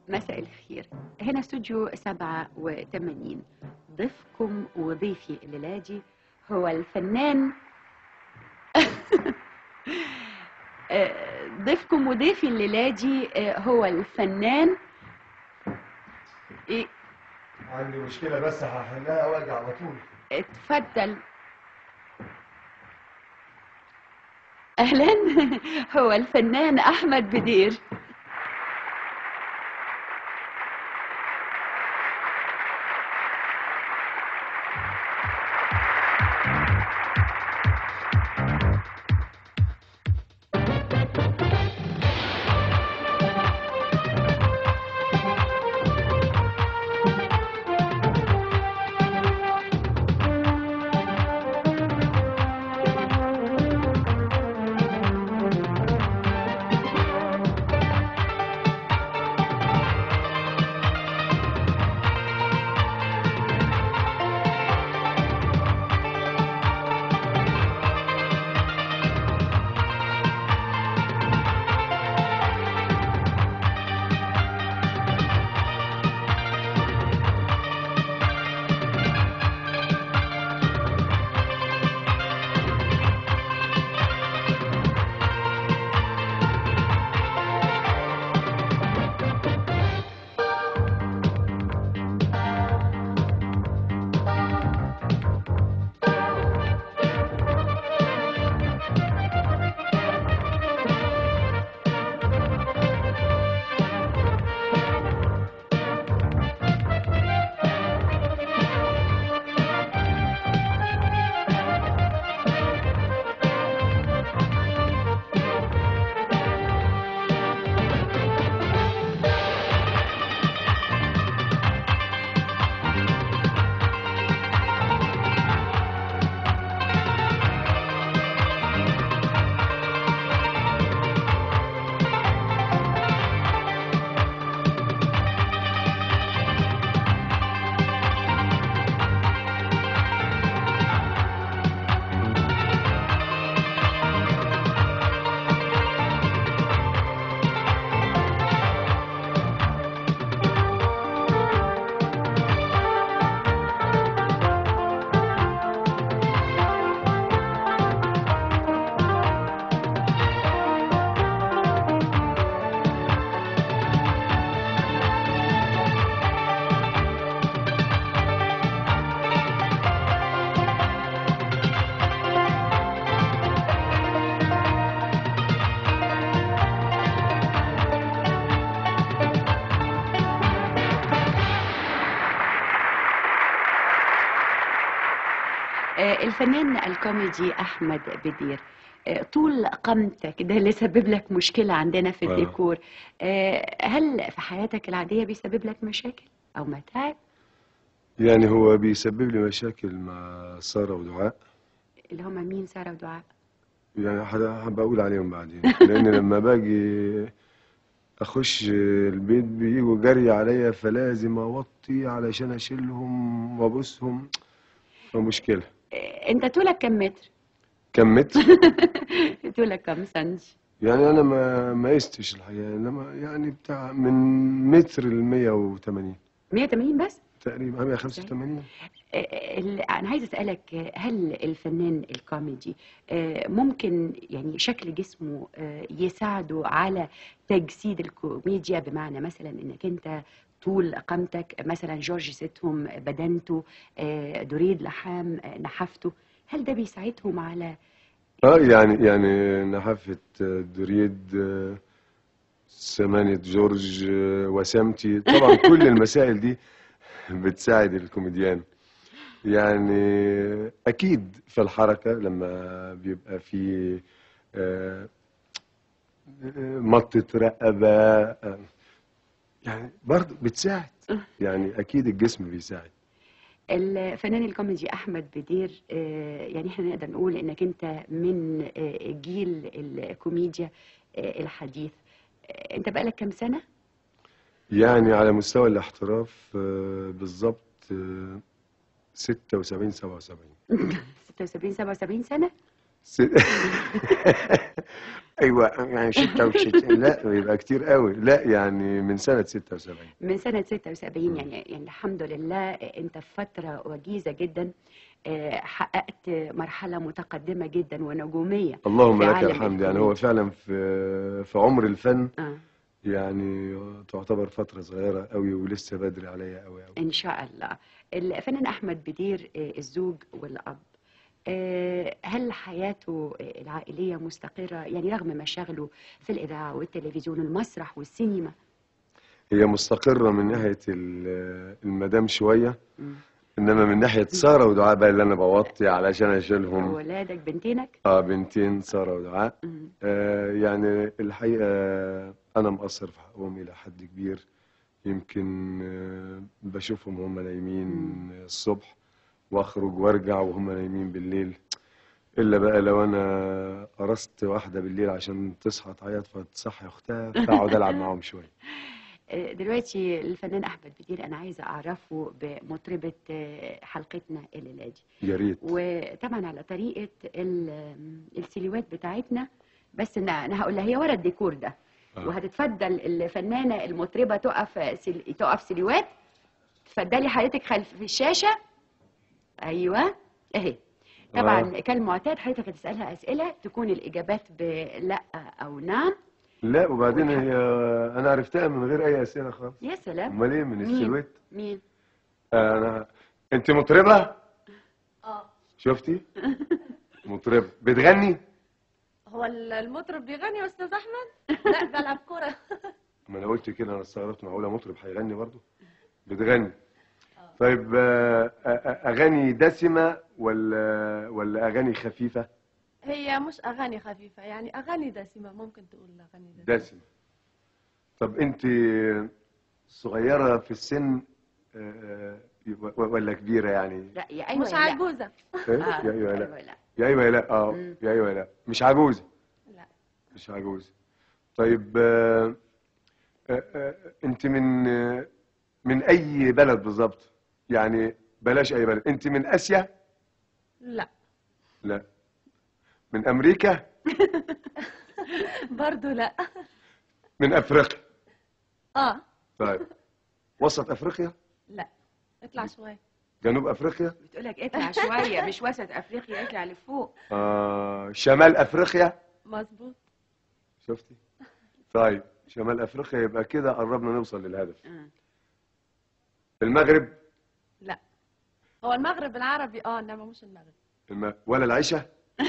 مساء الخير هنا استوديو 87 ضيفكم وضيفي الليلة دي هو الفنان آه، ضيفكم وضيفي الليلة دي آه، هو الفنان إيه، عندي مشكلة بس هحلها وارجع على طول اتفضل اهلا هو الفنان احمد بدير آه، الفنان الكوميدي احمد بدير آه، طول قامتك ده اللي سبب لك مشكله عندنا في آه. الديكور آه، هل في حياتك العاديه بيسبب لك مشاكل او متاعب يعني هو بيسبب لي مشاكل مع سارة ودعاء اللي هم مين ساره ودعاء يعني ح- بقول عليهم بعدين لأن لما باجي أخش البيت بيجوا جري عليا فلازم أوطي علشان أشيلهم وأبوسهم فمشكلة آه، انت طولك كم متر كم متر؟ طولك كم سنتي يعني أنا ما ما قستش الحقيقة إنما يعني بتاع من متر ل 180 180 بس تقريبا 185 آه، ال- انا عايزه اسالك آه، هل الفنان الكوميدي آه، ممكن يعني شكل جسمه آه، يساعده على تجسيد الكوميديا بمعنى مثلا انك انت طول قامتك مثلا جورج ستهم بدنته آه، دريد لحام آه، نحافته هل ده بيساعدهم على اه يعني يعني نحافة دريد آه، سمانة جورج آه، وسامتي طبعا كل المسائل دي بتساعد الكوميديان يعني اكيد في الحركة لما بيبقى في آه، آه، مطة رقبة آه، يعني برضه بتساعد يعني اكيد الجسم بيساعد الفنان الكوميدي احمد بدير آه، يعني احنا نقدر نقول انك انت من آه، جيل الكوميديا آه، الحديث آه، انت بقالك كام سنه يعني على مستوى الاحتراف آه، بالظبط آه، 76 77 76 77 سنه س... ايوه يعني 66 لا يبقى كتير قوي لا يعني من سنه 76 من سنة 76 يعني يعني الحمد لله أنت في فترة وجيزة جدا آه، حققت مرحلة متقدمة جدا ونجومية اللهم في لك عالم الحمد يعني هو الكوميديا. فعلا في في عمر الفن آه. يعني تعتبر فتره صغيره قوي ولسه بدري عليا قوي قوي إن شاء الله الفنان أحمد بدير آه، الزوج والأب آه، هل حياته آه، العائلية مستقرة يعني رغم مشاغله في الإذاعة والتلفزيون المسرح والسينما هي مستقره من ناحيه ال- المدام شويه مم. انما من ناحيه ساره ودعاء بقى اللي انا بوطي علشان اشيلهم أولادك بنتينك اه بنتين ساره ودعاء مم. آه يعني الحقيقه انا مقصر في حقهم الى حد كبير يمكن آه بشوفهم هم نايمين الصبح واخرج وارجع وهم نايمين بالليل الا بقى لو انا قرصت واحده بالليل عشان تصحى تعيط فتصحي اختها فاقعد العب معاهم شويه آه، دلوقتي الفنان أحمد بدير أنا عايزة أعرفه بمطربة آه، حلقتنا الليلة دي يا ريت وطبعا على طريقة ال- السيلوات بتاعتنا بس أنا أنا هقول لها هي ورا الديكور ده آه. وهتتفضل الفنانة المطربة تقف سل... تقف سيلوات تفضلي حضرتك خلف في الشاشة أيوه أهي طبعا آه. كالمعتاد حضرتك هتسألها أسئلة تكون الإجابات بلا أو نعم لا وبعدين هي انا عرفتها من غير اي اسئله خالص يا سلام امال ايه من مين؟ السلويت مين؟ انا انت مطربه اه شفتي مطربه بتغني هو ال- المطرب بيغني يا استاذ احمد لا بلعب كوره ما انا قلت كده انا استغربت معقوله مطرب هيغني برضه بتغني طيب آه، آه، آه، اغاني دسمه ولا ولا اغاني خفيفه هي مش اغاني خفيفه يعني اغاني دسمه ممكن تقول اغاني دسمه دسمه طب انت صغيره في السن آه، آه، ولا كبيره يعني لا يا أيوه مش يا لا. عجوزه إيه؟ آه، يا ايوه يا لا أيوه لا يا ايوه يا لا اه مم. يا ايوه يا لا مش عجوزه لا مش عجوز طيب آه، آه، آه، انت من آه، من اي بلد بالظبط يعني بلاش اي بلد انت من اسيا لا لا من امريكا برضو لا من افريقيا اه طيب وسط افريقيا لا اطلع شوي جنوب افريقيا بتقولك اطلع شوية مش وسط أفريقيا اطلع لفوق آه شمال افريقيا مظبوط شفتي طيب شمال افريقيا يبقى كده قربنا نوصل للهدف آه. المغرب لا هو المغرب العربي اه انما مش المغرب الم... ولا العيشه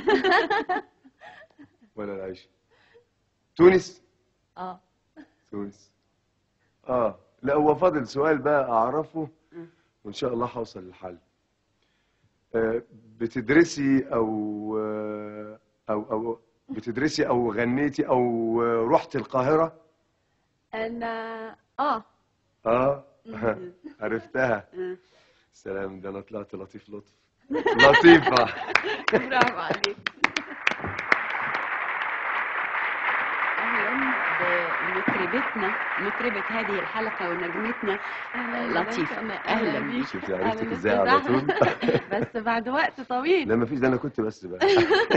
ولا العيشه تونس اه تونس اه لا هو فاضل سؤال بقى اعرفه مم. وان شاء الله هوصل للحل آه بتدرسي او آه او او بتدرسي او غنيتي او آه، رحت القاهره انا اه اه مم. عرفتها آه. سلام ده انا طلعت لطيف لطف لطيفه برافو عليك اهلا بمطربتنا مطربة هذه الحلقة ونجمتنا أهلاً لطيفة. بك. أهلاً بيك. شفتي أهلاً عرفتك ازاي أستاذ على طول أحمد. بس بعد وقت طويل لا ما فيش ده انا كنت بس بقى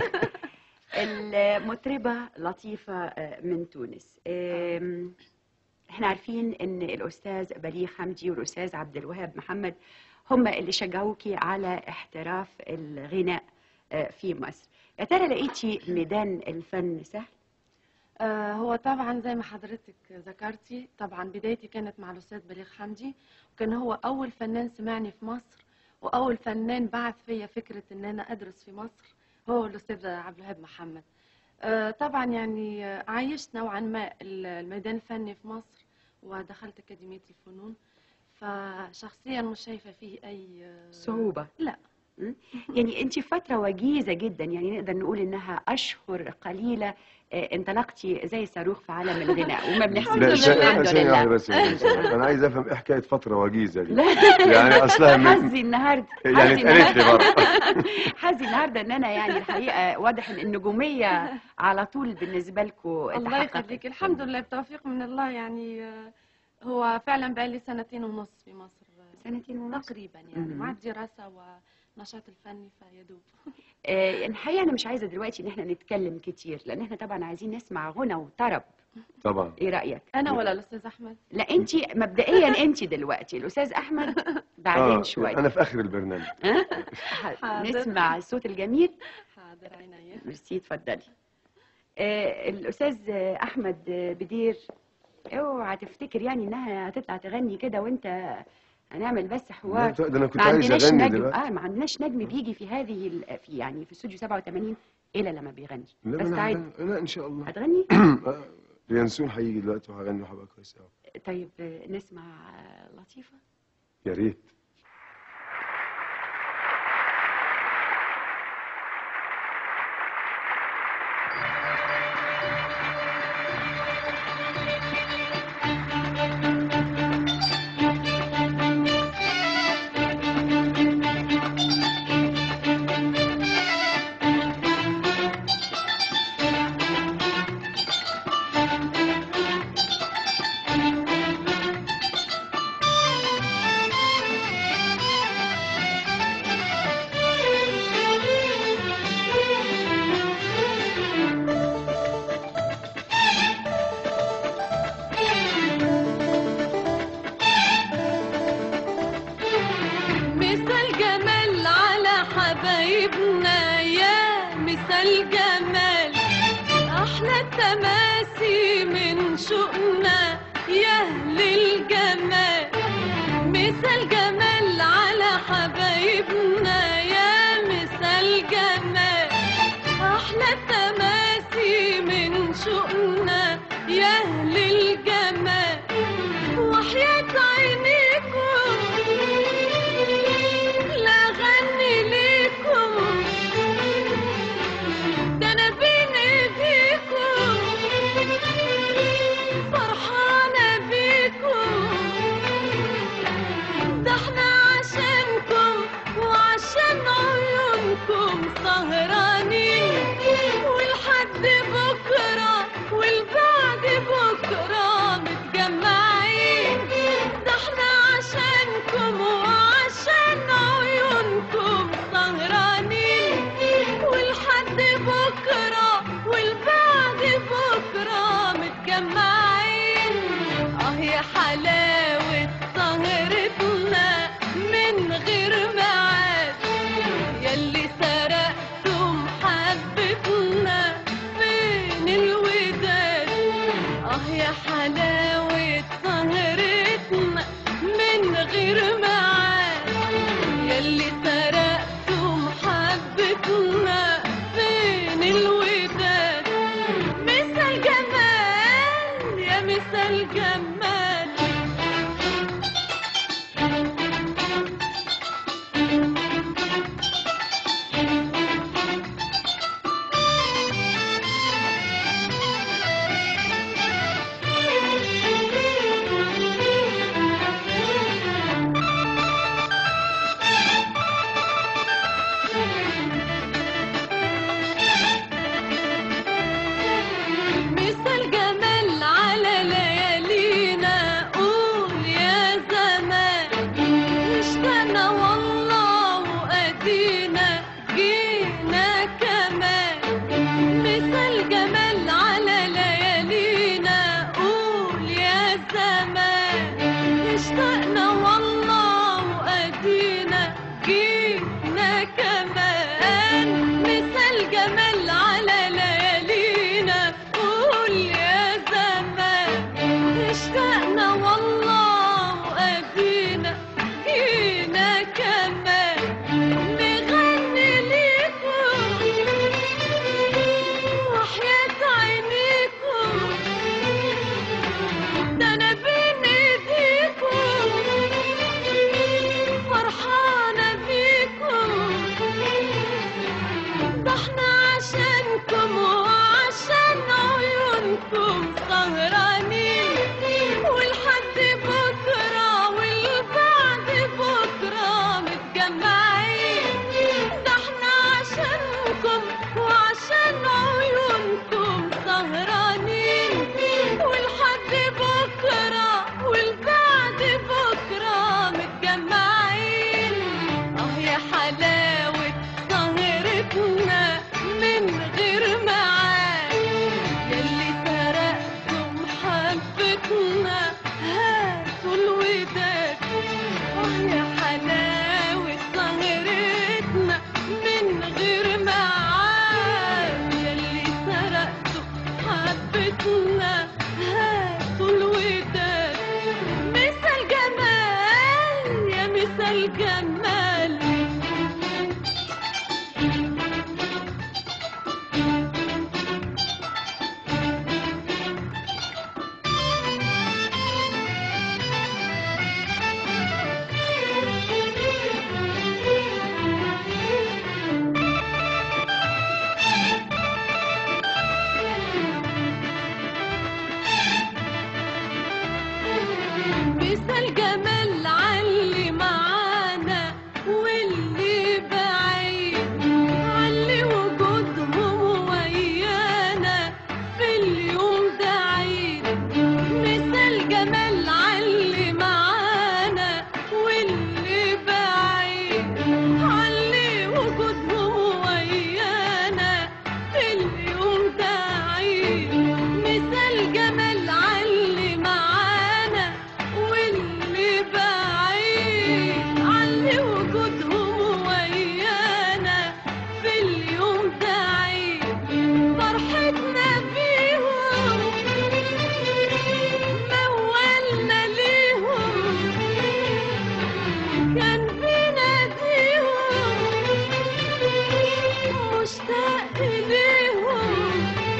المطربة لطيفة آه، من تونس آم، احنا عارفين ان الاستاذ بليغ حمدي والاستاذ عبد الوهاب محمد هم اللي شجعوكي على احتراف الغناء آه، في مصر يا ترى لقيتي ميدان الفن سهل آه، هو طبعا زي ما حضرتك ذكرتي طبعا بدايتي كانت مع الاستاذ بليغ حمدي وكان هو اول فنان سمعني في مصر واول فنان بعث فيا فكره ان انا ادرس في مصر هو الاستاذ عبد الوهاب محمد آه، طبعا يعني آه، عايشت نوعا ما ال- الميدان الفني في مصر ودخلت اكاديميه الفنون فشخصيا مش شايفه فيه اي آه، صعوبة لا يعني انت فترة وجيزة جدا يعني نقدر نقول انها اشهر قليلة آه، انطلقتي زي الصاروخ في عالم الغناء وما لا بنحسبش ثانية الحمد ثانية واحدة لله بس يا جماعة. انا عايز افهم ايه حكايه فتره وجيزه دي لا يعني اصلها من حظي النهارده يعني حظي اتقالت لي النهارده برضه حظي النهارده ان انا يعني الحقيقه واضح ان النجوميه على طول بالنسبه لكم الله يخليك الحمد لله بتوفيق من الله يعني آه، هو فعلا بقى لي سنتين ونص في مصر آه، سنتين ونص تقريبا يعني مم. مع الدراسة النشاط الفني فيدوب آه، الحقيقه انا مش عايزه دلوقتي ان احنا نتكلم كتير لان احنا طبعا عايزين نسمع غنى وطرب طبعا ايه رايك انا ولا الاستاذ احمد لا انت مبدئيا انت دلوقتي الاستاذ احمد بعدين آه شويه انا في اخر البرنامج حاضر. نسمع الصوت الجميل حاضر عينيا ميرسي اتفضلي آه الاستاذ احمد بدير اوعى تفتكر يعني انها هتطلع تغني كده وانت هنعمل بس لا، حوار ده انا كنت ما عايز عندناش اغني نجم دلوقتي اه ما عندناش نجم بيجي في هذه ال... في يعني في استوديو 87 الا لما بيغني لا بس ما تعالي انا لا ان شاء الله هتغني آه، ينسون هيجي دلوقتي وهغني وهبقى كويس قوي طيب آه، نسمع آه، لطيفه يا ريت مثال جمال على حبايبنا يا مثال جمال احلى التماسي من شوقنا يا اهل الجمال مثال جمال على حبايبنا يا مثال جمال احلى التماسي من شوقنا يا اهل الجمال وحياة عينيكم لا غني ليكم ده انا بين ايديكم فرحانة بيكم ده احنا عشانكم وعشان عيونكم سهرانين ولحد بكرة والبعد بكرة متجمعين ده احنا عشانكم وعشان عيونكم سهرانين ولحد بكرة والبعد بكرة متجمعين اه يا حلاوة سهرتنا من غير ميعاد ياللي سرقتم حبتنا فين الوداد اه يا حلاوة سهرتنا من غير ميعاد ياللي سرقتم حبتنا فين الوداد مثال جمال يا مثال جمال الجمال مثل جمال علي معانا واللي بعيد علي وجودهم ويانا في اليوم ده عيد مثل جمال علي معانا واللي بعيد علي وجودهم ويانا في اليوم ده عيد مثل جمال علي معانا واللي بعيد علي وجودهم ويانا في اليوم ده عيد فرحتنا بيهم مولنا ليهم كان بيناديهم مشتاق إليهم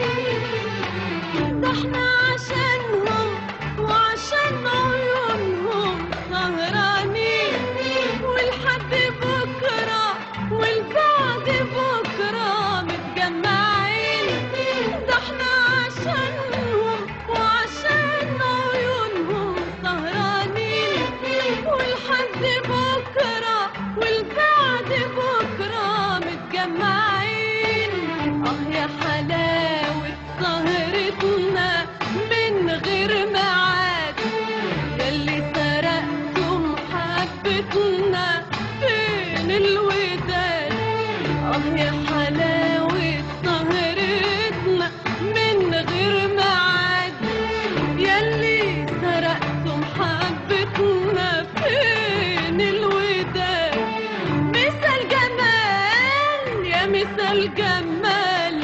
ده احنا عشانهم وعشان عيونهم سهرانين ولحد بكرة والبعد بكرة متجمعين ده احنا عشانهم وعشان عيونهم سهرانين ولحد بكرة والبعد بكرة متجمعين اه يا حلاوة سهرتنا من غير ميعاد ياللي سرقتم حبتنا فين الوداد اه يا حلاوة سهرتنا من غير ميعاد ياللي سرقتم حبتنا فين الوداد مثل جمال يا مثل جمال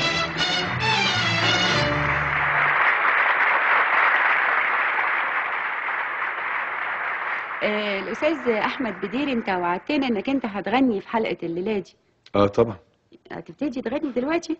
آه، الاستاذ احمد بدير انت وعدتنا انك انت هتغني في حلقه الليله دي اه طبعا هتبتدي تغني دلوقتي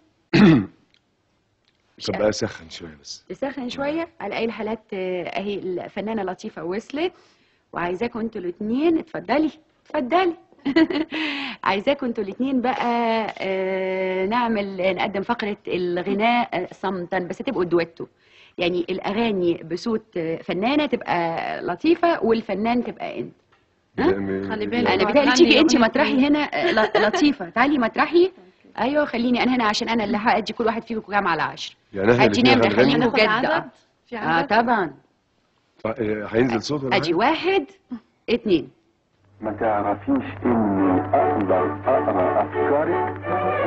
مش طب اسخن شويه بس تسخن شويه على اي الحالات آه، اهي الفنانه لطيفه وصلت وعايزاكم انتوا الاثنين اتفضلي اتفضلي عايزاكم انتوا الاثنين بقى آه، نعمل نقدم فقره الغناء آه، صمتا بس تبقوا دويتو يعني الاغاني بصوت آه، فنانه تبقى لطيفه والفنان تبقى انت ها؟ لا، خلي م- بالك. انا أيوة، بتهيألي هتغني تيجي انت أغنية مطرحي هنا آه، ل- لطيفه تعالي مطرحي ايوه خليني انا هنا عشان انا اللي هادي كل واحد فيكم كام على عشر يعني احنا هديني الاثنين مدخلين هنغني بجد، هناخد آه. عدد في اه عدد طبعا ط- آه، هينزل صوت ولا ادي حاجة؟ واحد اتنين ما تعرفيش اني اقدر اقرا افكارك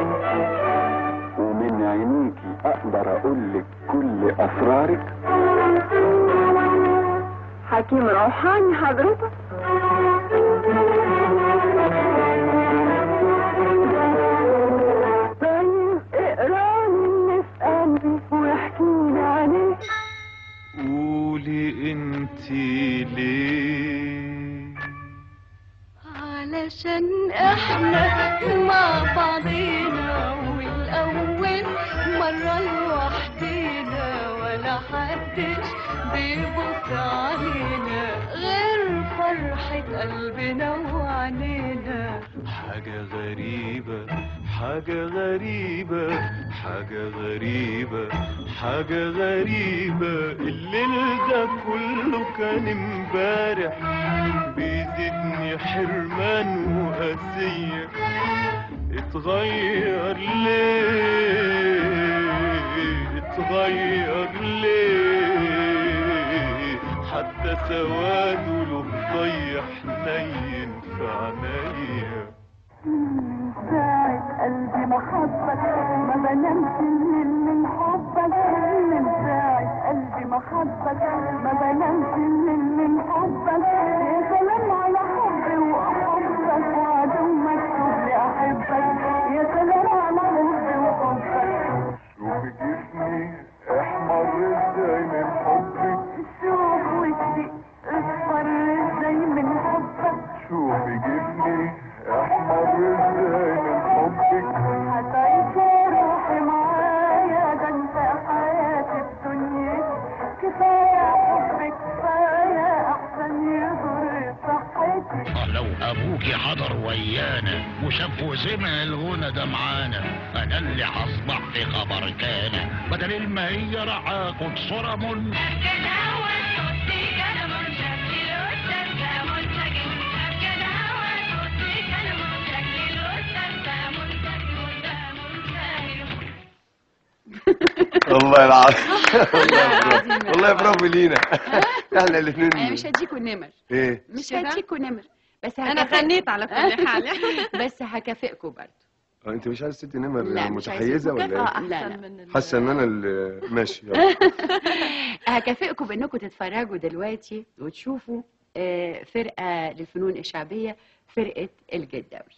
ومن عينيكي اقدر اقولك كل اسرارك حكيم روحاني حضرتك طيب اقراني اللي في قلبي واحكيلي عليه قولي انت ليه علشان احنا مع بعضينا والاول مرة لوحدينا ولا حدش بيبص علينا غير فرحة قلبنا وعنينا حاجة غريبة حاجة غريبة حاجة غريبة حاجة غريبة الليل ده كله كان امبارح بيزيدني حرمان وقاسية اتغير ليه اتغير ليه حتى سواده له ضيح نين في عينيا من ساعة قلبي محبك ما بنامش الليل من حبك من ساعة قلبي محبك ما بنامش الليل من حبك يا سلام على حبي وأحبك وعدو مكتوب لي أحبك يا سلام على حبي وحبك شوفي جسمي احمر ازاي من حبك شوف وشي اصفر ازاي من حبك شوفي ابوكي حضر ويانا وشاف وسمع الغنى ده معانا انا اللي هصبح في خبر كان بدل ما هي راح اخد صورة من والله العظيم العظيم. والله برافو لينا احنا الاثنين انا مش هديكوا نمر ايه مش كده؟ هديكوا نمر بس انا هكافئ- غنيت على كل حال بس هكافئكم برضه آه، انت مش عايز ست نمر لا، مش عايزة. متحيزه ولا مكافأة ايه احسن لا، لا. من ال- حاسه ان انا اللي ماشي يلا هكافئكم بانكم تتفرجوا دلوقتي وتشوفوا آه، فرقه للفنون الشعبيه فرقه الجداوي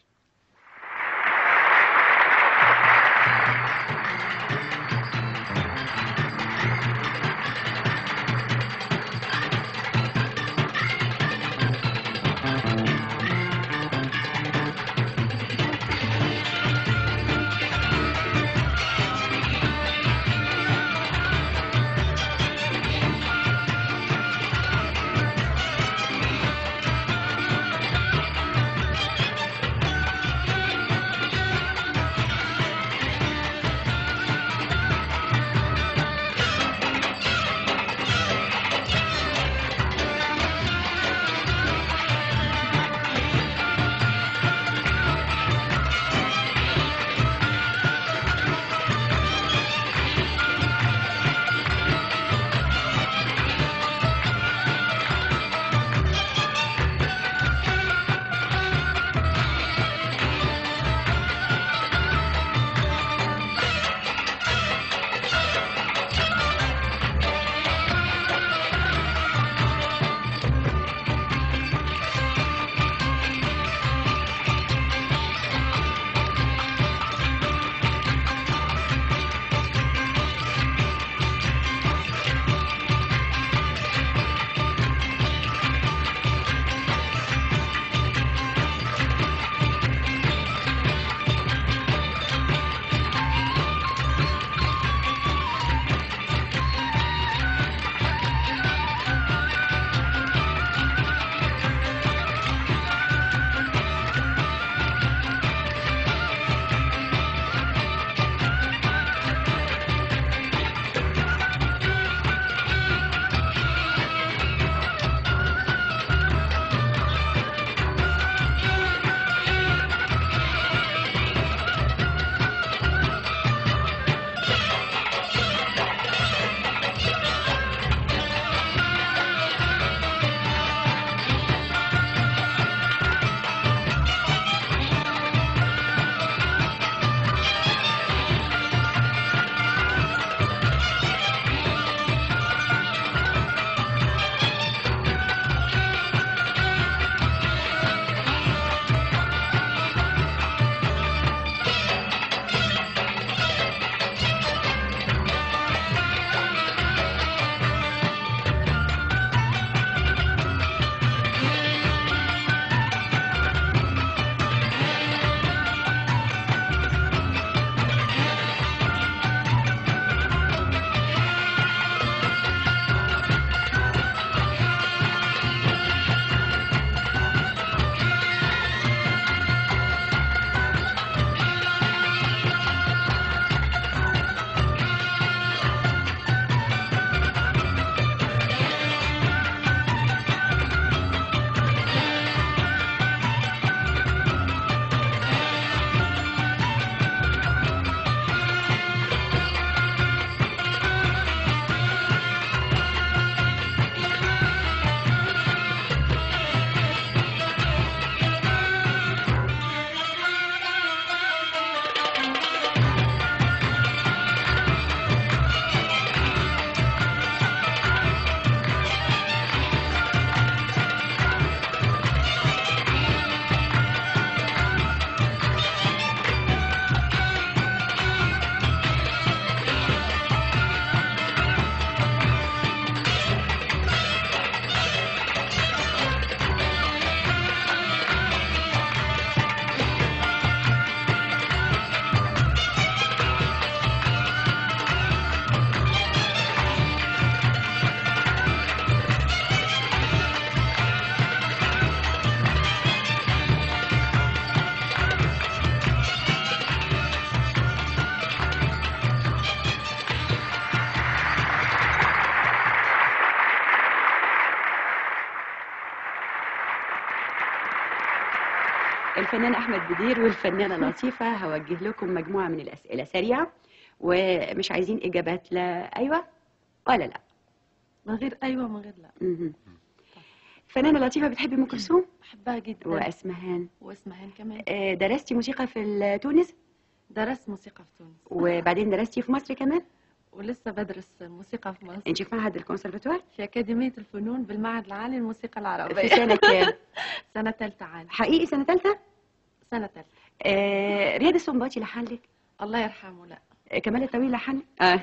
الفنان احمد بدير والفنانه لطيفه هوجه لكم مجموعه من الاسئله سريعه ومش عايزين اجابات لا ايوه ولا لا من غير ايوه من غير لا مهم. فنانه لطيفه بتحبي ام كلثوم بحبها جدا واسمهان واسمهان كمان آه، درستي موسيقى في تونس درست موسيقى في تونس وبعدين درستي في مصر كمان ولسه بدرس موسيقى في مصر انت في معهد الكونسرفتوار في أكاديمية الفنون بالمعهد العالي للموسيقى العربية في سنه كام سنة تالتة عالي حقيقي سنه ثالثه سنة تالتة آه رياض السنباطي لحن لك الله يرحمه لا آه، كمال الطويل لحن اه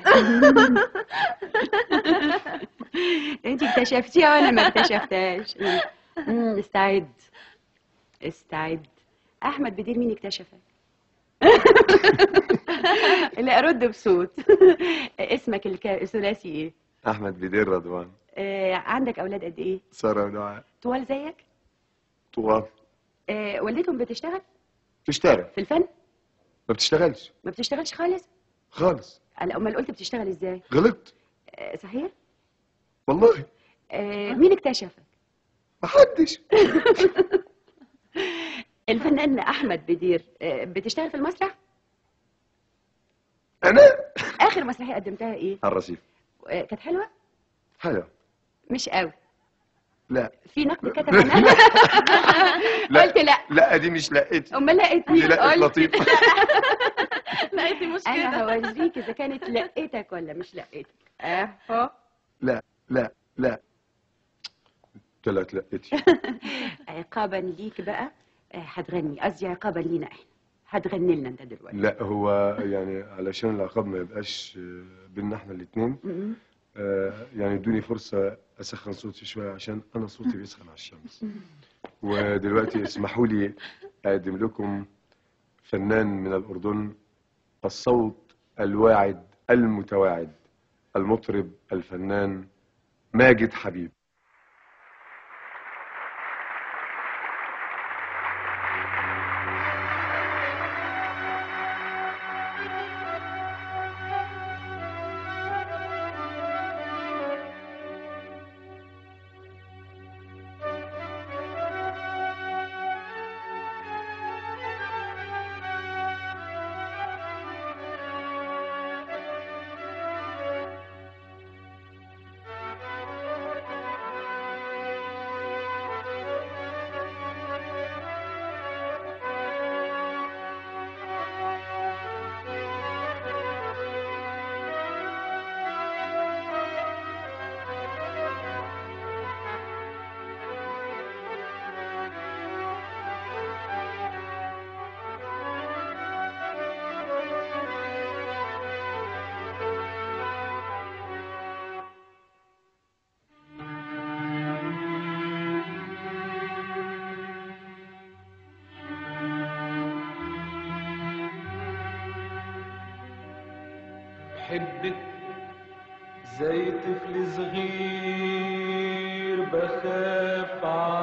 انت اكتشفتيها وانا ما اكتشفتهاش مم، استعد استعد احمد بدير مين اكتشفك اللي ارد بصوت اسمك الك- الثلاثي ايه احمد بدير رضوان آه عندك اولاد قد ايه ساره ودعاء طوال زيك طوال آه والدتهم بتشتغل تشتغل في الفن ما بتشتغلش ما بتشتغلش خالص خالص أنا امال قلت بتشتغل ازاي غلطت آه صحيح والله آه مين اكتشفك محدش الفنان احمد بدير آه بتشتغل في المسرح انا اخر مسرحيه قدمتها ايه على الرصيف آه كانت حلوه حلو مش قوي لا في نقد كتب عنها لا. قلت لا لا دي مش لقيتي امال لقيت مين دي لقيت قلت لطيفة لقيتي مش كده انا هوريك اذا كانت لقيتك ولا مش لقيتك اهو لا لا لا طلعت لقيتي عقابا ليك بقى آه، هتغني قصدي عقابا لينا احنا هتغني لنا انت دلوقتي لا هو يعني علشان العقاب ما يبقاش آه، بينا احنا الاثنين م- يعني ادوني فرصة اسخن صوتي شوية عشان انا صوتي بيسخن على الشمس ودلوقتي اسمحوا لي اقدم لكم فنان من الاردن الصوت الواعد المتواعد المطرب الفنان ماجد حبيب بحبك زي طفل صغير بخاف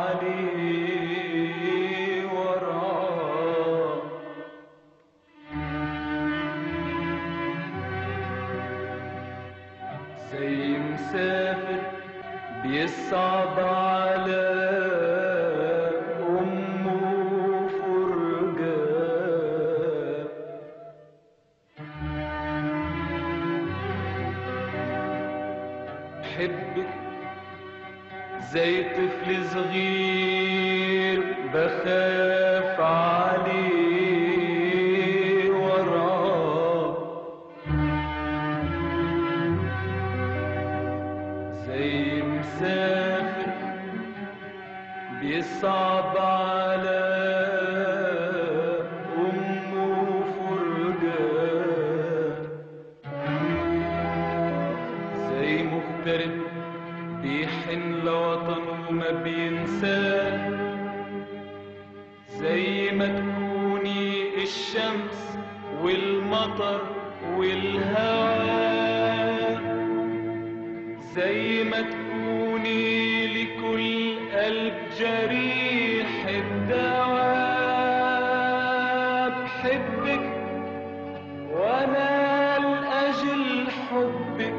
عليه وراه زي مسافر بيصعب على أمه فرجاه بحبك زي طفل صغير بخاف عليه وراه زي مسافر بيصعب على أمه فرجاه زي مغترب بيحن لوطنه وما بينساه زي ما تكوني الشمس والمطر والهواء زي ما تكوني لكل قلب جريح الدواء بحبك وانا لاجل حبك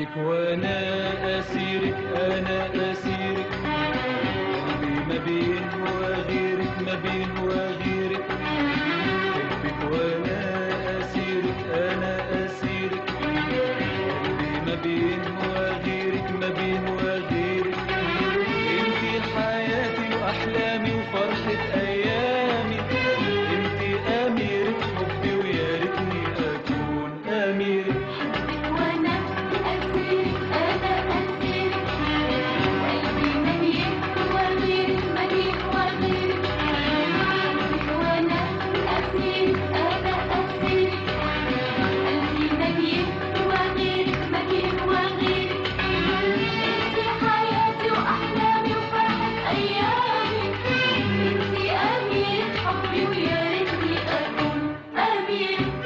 حبك وانا اسيرك انا اسيرك قلبي ما بين وغيرك ما بين وغيرك حبك وانا اسيرك انا اسيرك قلبي ما بين وغيرك ما بين وغيرك انتي حياتي واحلامي وفرحة ايامي انتي اميرة حبي ويا ريتني اكون اميرك وانا اسيرك انا اسيرك قلبي مليء وغيرك مليء وغيرك وانا اسيرك انا اسيرك قلبي مليء وغيرك مليء وغيرك انتي حياتي واحلامي وفرحة ايامي انتي اميرة حبي ويا ريتني اكون اميرة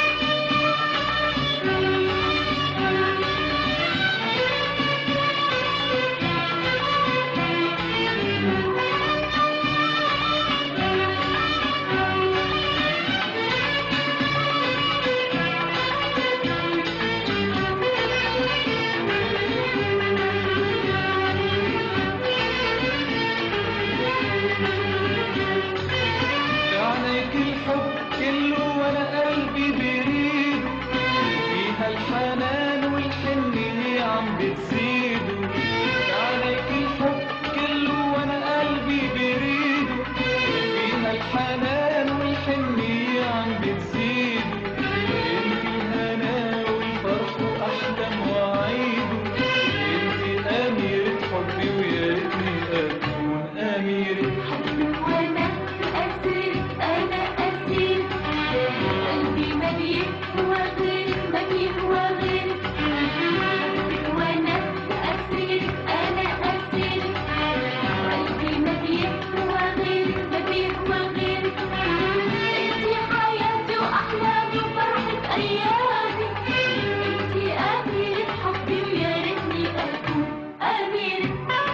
عينيك الحب كله وانا قلبي بريد فيها الحنان والحنية عم بتزيد عينيك الحب كله وانا قلبي بريد فيها الحنان والحنية عم بتزيد انت الهنا والفرح واحلام وعيد انت اميرة حبي ويا ريتني اكون اميرة وانا اسيرك انا اسيرك قلبي مليء وغيرك مليء وغيرك وانا اسيرك انا اسيرك قلبي مليء وغيرك مليء وغيرك انتي حياتي واحلامي وفرحة ايامي انتي اميرة حبي ويا ريتني اكون اميرة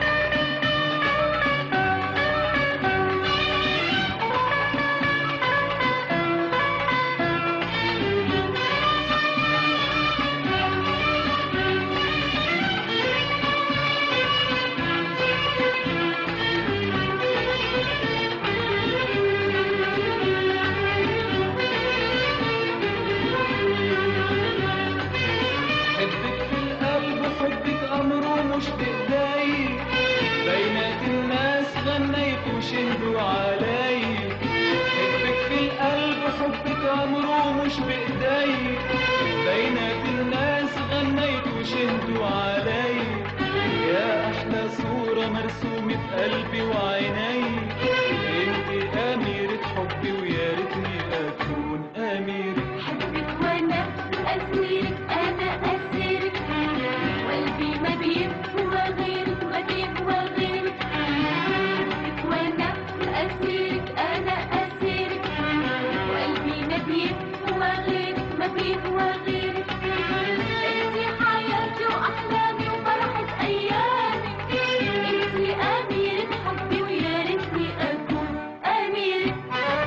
حبك في القلب حبك أمره مش بإيدي بينات الناس غنيت وشهدوا علي حبك في القلب حبك أمره مش بإيدي بينات الناس غنيت وشهدوا علي يا أحلى صورة مرسومة في قلبي وعيني انت أميرة حبي ويا ريتني أكون أميرة حبك وانا اسيرك انا اسيرك قلبي مبين وغيرك مبين وغيرك حبك وانا اسيرك انا اسيرك قلبي مبين وغيرك مبين وغيرك انتي حياتي واحلامي وفرحة ايامي انتي اميرة حبي ويا ريتني اكون اميرة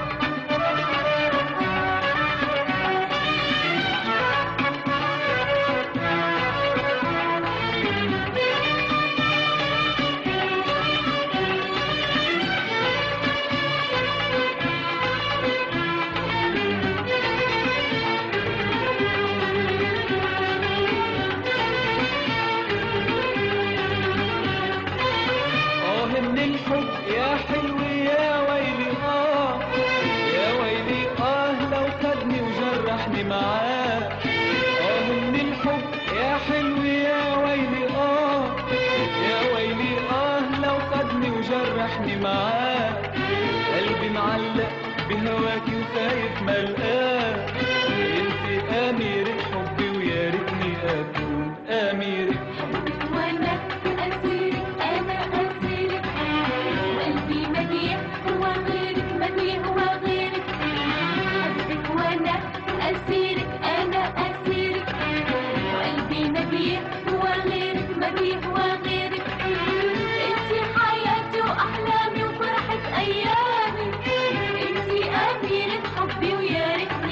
آه من الحب يا حلو يا ويلي آه يا ويلي آه لو خدني وجرحني معاه آه من الحب يا حلو يا ويلي آه يا ويلي آه لو خدني وجرحني معاه قلبي معلق بهواكي وخايف ملقاه انت أميرة حبي ويا ريتني أكون أميرة وانا اسيرك انا اسيرك قلبي مليء وغيرك مليء وغيرك حبك وانا اسيرك انا اسيرك قلبي مليء وغيرك مليء وغيرك انتي حياتي واحلامي وفرحة ايامي انتي اميرة حبي ويا ريتني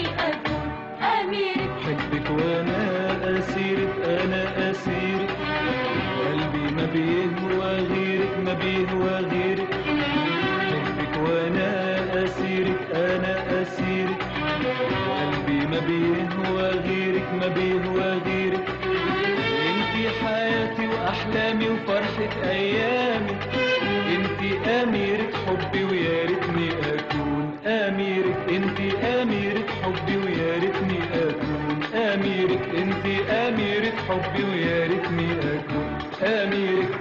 ما بيهوى غيرك ما بيهوى غيرك انتي حياتي واحلامي وفرحة ايامي انتي اميرة حبي ويا ريتني اكون اميرك انتي اميرة حبي ويا ريتني اكون اميرك انتي اميرة حبي ويا ريتني اكون اميرك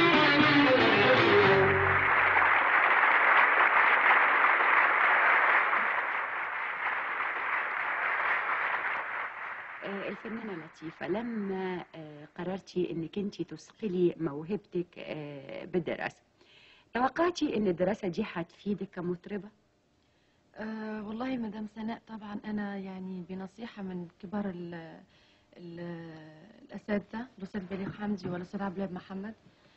آه، الفنانة لطيفة لما آه، قررتي انك انت تثقلي موهبتك آه، بالدراسة توقعتي ان الدراسة دي هتفيدك كمطربة؟ أه والله مدام سناء طبعا انا يعني بنصيحه من كبار ال ال الاساتذه الاستاذ بليغ حمدي والاستاذ عبد الوهاب محمد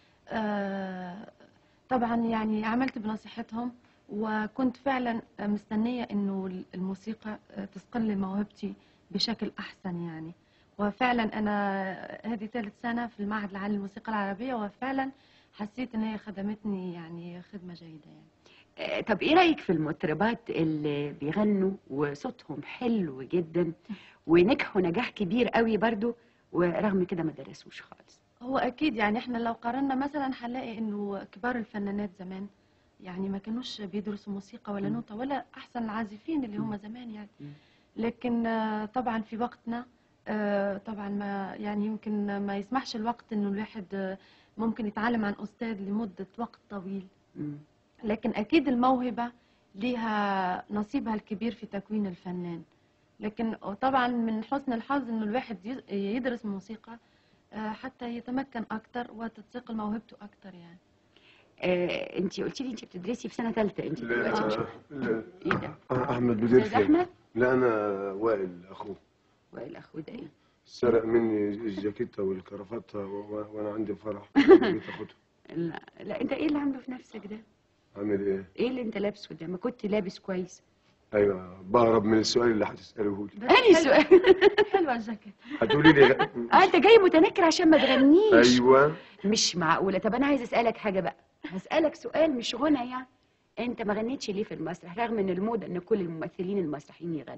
أه طبعا يعني عملت بنصيحتهم وكنت فعلا مستنيه انه الموسيقى تثقل موهبتي بشكل احسن يعني وفعلا انا هذه ثالث سنه في المعهد العالي للموسيقى العربيه وفعلا حسيت ان هي خدمتني يعني خدمه جيده يعني آه، طب ايه رأيك في المطربات اللي بيغنوا وصوتهم حلو جدا ونجحوا نجاح كبير قوي برضو ورغم كده ما درسوش خالص هو اكيد يعني احنا لو قارنا مثلا هنلاقي انه كبار الفنانات زمان يعني ما كانوش بيدرسوا موسيقى ولا مم. نوتة ولا احسن العازفين اللي هم زمان يعني مم. لكن آه، طبعا في وقتنا آه، طبعا ما يعني يمكن ما يسمحش الوقت انه الواحد آه، ممكن يتعلم عن استاذ لمدة وقت طويل مم. لكن اكيد الموهبة ليها نصيبها الكبير في تكوين الفنان لكن طبعا من حسن الحظ انه الواحد يز- يدرس موسيقى آه، حتى يتمكن اكتر وتتثقل موهبته اكتر يعني آه انت قلتي لي انت بتدرسي في سنة ثالثة انت دلوقتي مش لا لا ايه ده؟ احمد بدير استاذ فين احمد لا انا وائل اخوه والاخو ده ايه؟ سرق مني الجاكيته والكرافته و- و- وانا عندي فرح جيت اخدها لا لا انت ايه اللي عامله في نفسك ده؟ اعمل ايه ايه اللي انت لابسه ده؟ ما كنت لابس كويس ايوه بهرب من السؤال اللي هتساله لي بس انهي حلو- سؤال؟ حلوه الجاكيت هتقولي لي اه انت جاي متنكر عشان ما تغنيش ايوه مش معقولة طب أنا عايز أسألك حاجة بقى هسألك سؤال مش غنى يعني أنت ما غنيتش ليه في المسرح رغم إن الموضة إن كل الممثلين المسرحيين يغنوا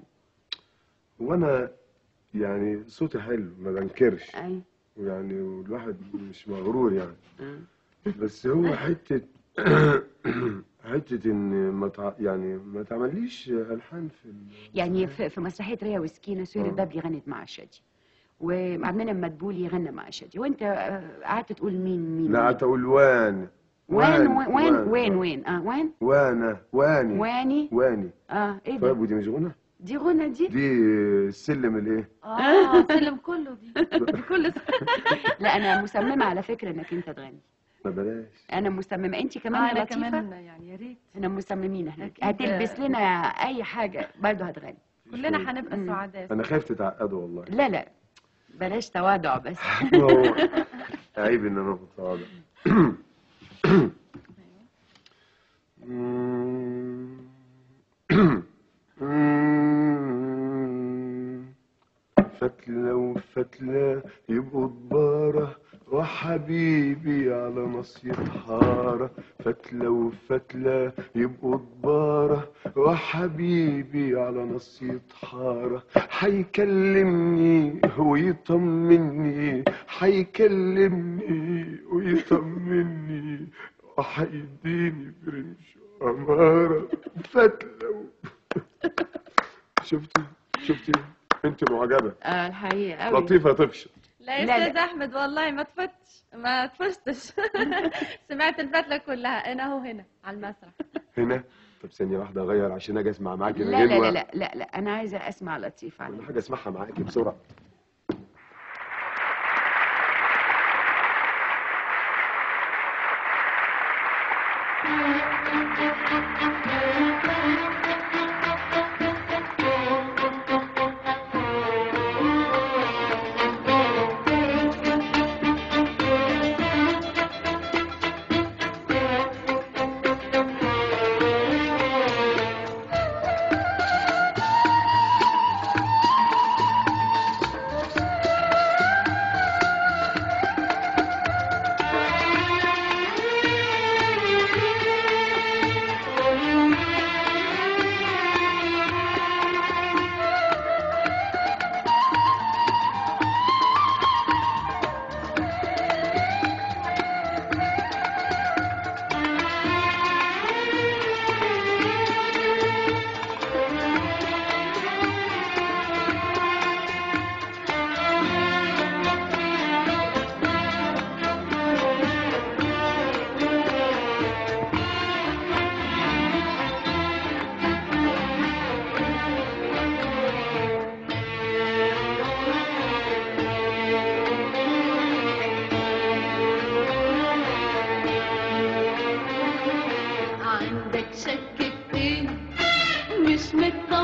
وانا يعني صوتي حلو ما بنكرش أيوة يعني والواحد مش مغرور يعني آه. بس هو حته حته ان ما تع... يعني ما تعمليش الحان في ال... يعني في, في مسرحية ريا وسكينة سهير آه. البابلي غنت مع شادي وعبد المنعم مدبولي غنى مع شادي وأنت آه، قعدت تقول مين مين لا مين. قعدت اقول وان وين وين وين وان وين وين اه وين وانا واني واني واني اه ايه طيب ده ودي مش غنى دي غنى دي دي السلم الايه اه سلم كله دي بكل س- لا انا مصممه على فكره انك انت تغني ما بلاش انا مصممه انت كمان آه، يا انا لطيفه كمان يعني يا ريت احنا مصممين احنا أكيد. هتلبس لنا اي حاجه برضه هتغني كلنا هنبقى مم. سعداء انا خايف تتعقدوا والله لا لا بلاش تواضع بس ما هو عيب ان انا متواضع فتلة وفتلة يبقوا دبارة وحبيبي على نصية حارة فتلة وفتلة يبقوا دبارة وحبيبي على نصية حارة حيكلمني ويطمني حيكلمني ويطمني وحيديني برمش أمارة فتلة و... شفتي شفتي انت معجبة اه الحقيقه قوي لطيفة تفشل لا يا لا، لا. استاذ احمد والله ما تفتش ما تفشتش سمعت الفتله كلها انا اهو هنا على المسرح هنا طب ثانية واحدة أغير عشان أجي أسمع معاكي لا لا الغنوة. لا لا لا لا انا عايزه اسمع لطيف كل عنك حاجة أسمعها معاكي بسرعة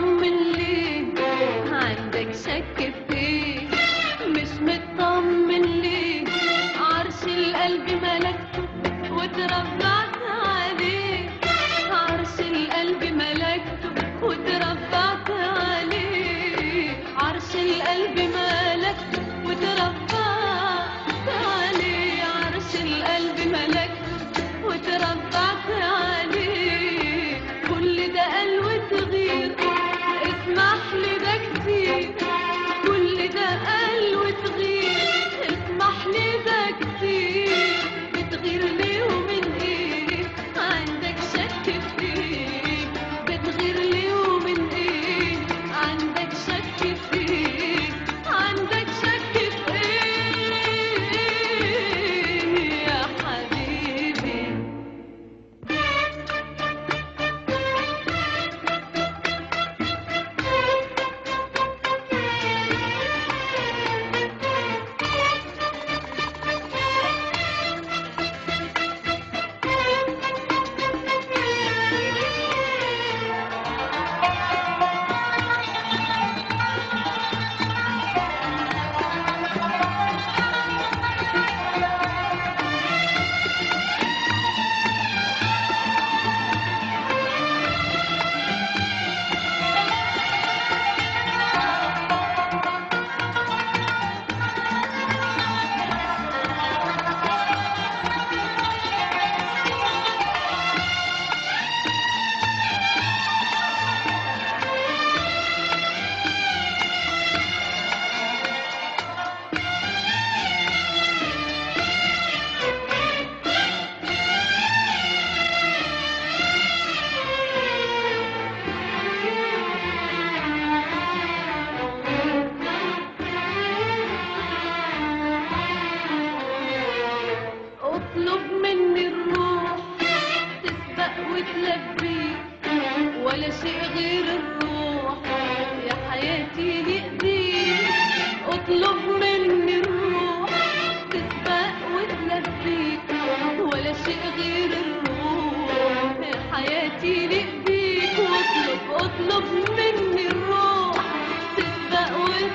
مطمن ليه عندك شك في ايه مش مطمن ليه عرش القلب ملكته وتربعت عليه عرش القلب ملكته وتربعت عليه عرش القلب ملكته وتربعت عليه عرش القلب ملكته وتربعت عليه كل ده قال وتغير اسمح لي ده كتير كل ده قال وتغير اسمح لي ده كتير بتغير ليه ومن ايه عندك شك في ايه بتغير ليه ومن ايه عندك شك في ايه عندك شك في ايه يا حبيبي اطلب مني الروح تسبق وتلبيك ولا شيء غير الروح يا حياتي يأذيك اطلب مني الروح تسبق وتلبيك ولا شيء غير الروح يا حياتي يأذيك واطلب اطلب مني الروح تسبق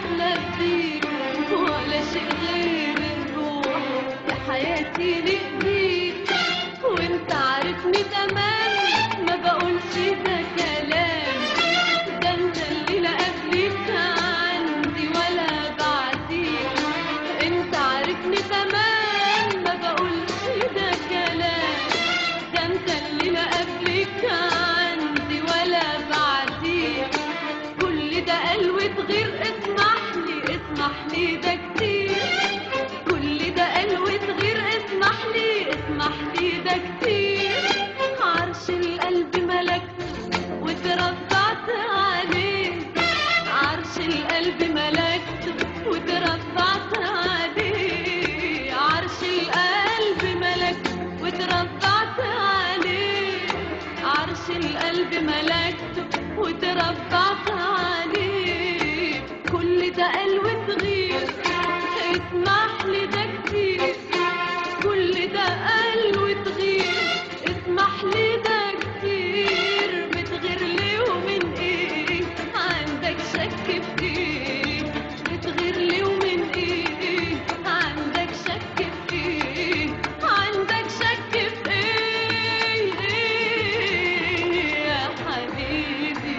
وتلبيك ولا شيء غير الروح يا حياتي لإيديك وانت عارفني تمام ما بقولش ده كلام ده انت اللي لا قبليك عندي ولا بعديك انت عارفني تمام ما بقولش ده كلام ده انت اللي لا قبليك عندي ولا بعديك كل ده قال وتغير اسمح لي اسمح لي ده كتير كل ده قال وتغير اسمح لي اسمح لي ده كتير عرش القلب ملكته وتربعت عليه عرش القلب ملكته وتربعت عليه عرش القلب ملكته وتربعت عليه عرش القلب ملكته وتربعت عليه كل ده قال وتغير اسمح لي ده كتير كل ده قال وتغير اسمح لي ده كتير بتغير ليه ومن ايه عندك شك في ايه بتغير ليه ومن ايه عندك شك في ايه عندك شك في ايه يا حبيبي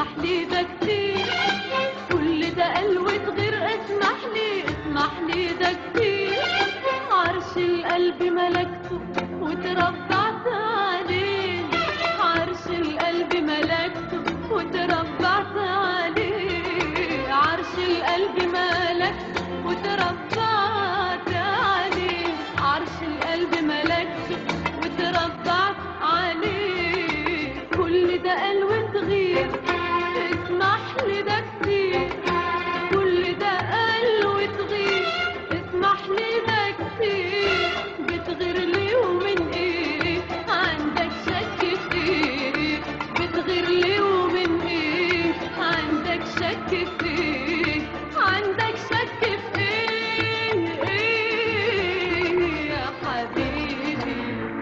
اسمح لي ده كتير كل ده قلوة غير اسمح لي اسمح لي ده كتير عرش القلب ملكته وتربعت عليه عرش القلب ملكته وتربعت عليه عرش القلب ملكته وتربعت عليه عرش القلب ملكته وتربعت عليه كل ده قلوة غير اسمح لي ده كتير كل ده قلوة غير اسمح لي ده كتير بتغير لي ومن ايه عندك شك في ايه بتغير لي ومن ايه عندك شك في ايه عندك شك في ايه ايه يا حبيبي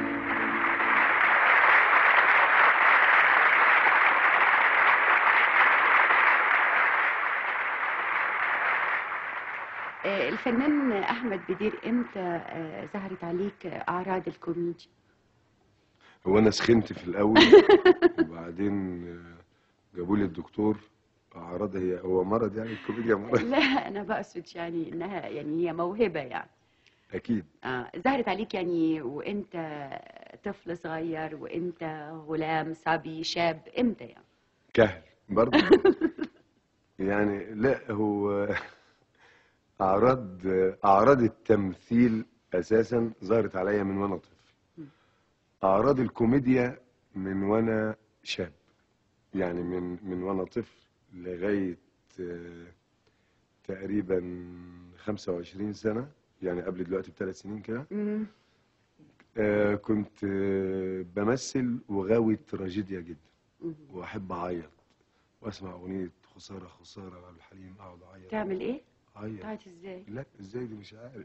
آه، الفنان احمد بدير امتى آه، ظهرت عليك اعراض الكوميديا هو انا سخنت في الاول وبعدين آه، جابوا لي الدكتور اعراض هي هو مرض يعني الكوميديا مرض لا انا بقصد يعني انها يعني هي موهبه يعني اكيد آه ظهرت عليك يعني وانت طفل صغير وانت غلام صبي شاب امتى يعني كهل برضه يعني لا هو اعراض اعراض التمثيل اساسا ظهرت عليا من وانا طفل اعراض الكوميديا من وانا شاب يعني من من وانا طفل لغايه آه، تقريبا 25 سنه يعني قبل دلوقتي بثلاث سنين كده مم. آه، كنت آه، بمثل وغاوي تراجيديا جدا مم. واحب اعيط واسمع اغنيه خساره خساره عبد الحليم اقعد اعيط تعمل ايه؟ اعيط تعيط ازاي؟ لا ازاي دي مش عارف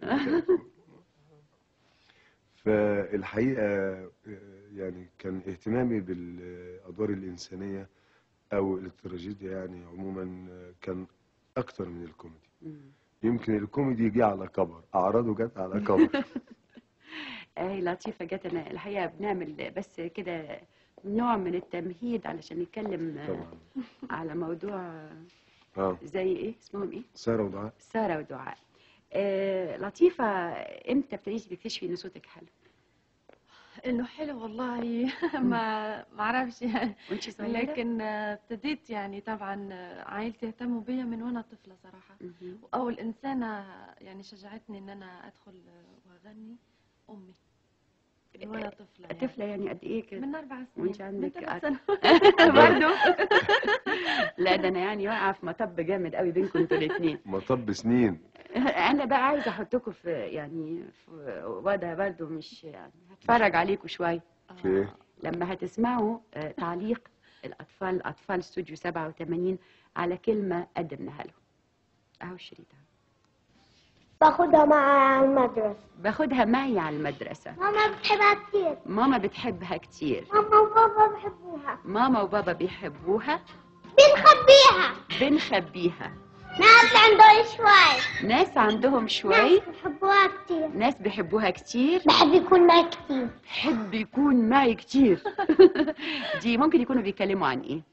فالحقيقه آه، يعني كان اهتمامي بالادوار الانسانيه او التراجيديا يعني عموما آه، كان اكتر من الكوميدي مم. يمكن الكوميدي جه على كبر اعراضه جت على كبر هي لطيفة جدا الحقيقة بنعمل بس كده نوع من التمهيد علشان نتكلم آه، طبعا على موضوع اه زي ايه اسمهم ايه ساره ودعاء سارة ودعاء آه لطيفة امتى ابتديتي تكتشفي ان صوتك حلو انه حلو والله ما ما اعرفش يعني وانت صغيرة لكن آه، ابتديت يعني طبعا آه، عائلتي اهتموا بيا من وانا طفله صراحه مهم. واول انسانه يعني شجعتني ان انا ادخل آه، واغني امي من وانا طفله يعني. طفلة يعني قد ايه كده من اربع سنين وانت من عندك ثلاث أر- سنوات برضه لا ده انا يعني واقعة في مطب جامد قوي بينكم انتوا الاثنين مطب سنين انا بقى عايزة احطكم في يعني في وضع برضه مش يعني هتفرج عليكم شوية في ايه لما هتسمعوا آه، تعليق الأطفال أطفال استوديو 87 على كلمة قدمناها لهم أهو الشريط أهو. باخدها مع المدرسة باخدها معي على المدرسة ماما بتحبها كتير ماما بتحبها كتير ماما وبابا بيحبوها ماما وبابا بيحبوها بنخبيها بنخبيها ناس عندهم شوي ناس عندهم ناس شوي بيحبوها كتير ناس بيحبوها كتير بحب يكون معي كتير بحب يكون معي كتير دي ممكن يكونوا بيتكلموا عن ايه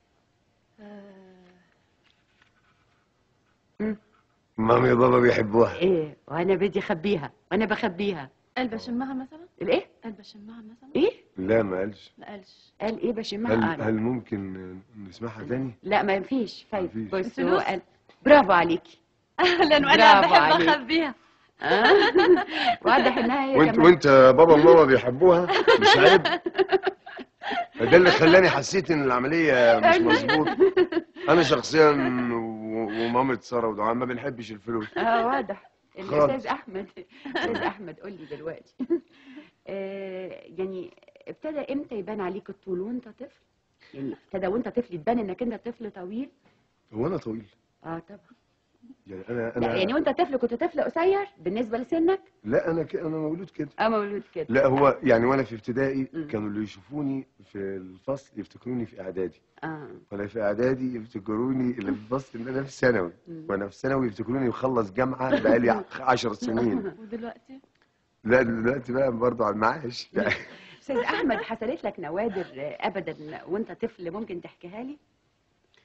مم. مامي وبابا بيحبوها ايه وانا بدي اخبيها وانا بخبيها قلب اشمها مثلا الايه قلب اشمها مثلا ايه لا ما قالش ما قالش قال ايه بشمها هل أنا. هل ممكن نسمعها تاني لا ما فيش فايت مفيش. بص هو فلوس؟ قال برافو عليكي لانه انا برافو بحب عليك. اخبيها آه؟ واضح انها هي وانت كمان وانت بابا وماما بيحبوها مش عيب ده اللي خلاني حسيت ان العمليه مش مظبوط انا شخصيا و- ومامة ساره ودعاء ما بنحبش الفلوس اه واضح خالص. الاستاذ احمد استاذ احمد قول لي دلوقتي آه يعني ابتدى امتى يبان عليك الطول وانت طفل يعني ابتدى وانت طفل تبان انك انت طفل طويل هو انا طويل اه طبعا يعني انا لا انا يعني وانت طفل كنت طفل قصير بالنسبه لسنك لا انا ك... انا مولود كده اه مولود كده لا هو يعني وانا في ابتدائي مم. كانوا اللي يشوفوني في الفصل يفتكروني في اعدادي اه وانا في اعدادي يفتكروني اللي في الفصل ان انا في ثانوي مم. وانا في ثانوي يفتكروني مخلص جامعه بقالي 10 سنين ودلوقتي لا دلوقتي بقى برضه على المعاش استاذ احمد حصلت لك نوادر آه، ابدا وانت طفل ممكن تحكيها لي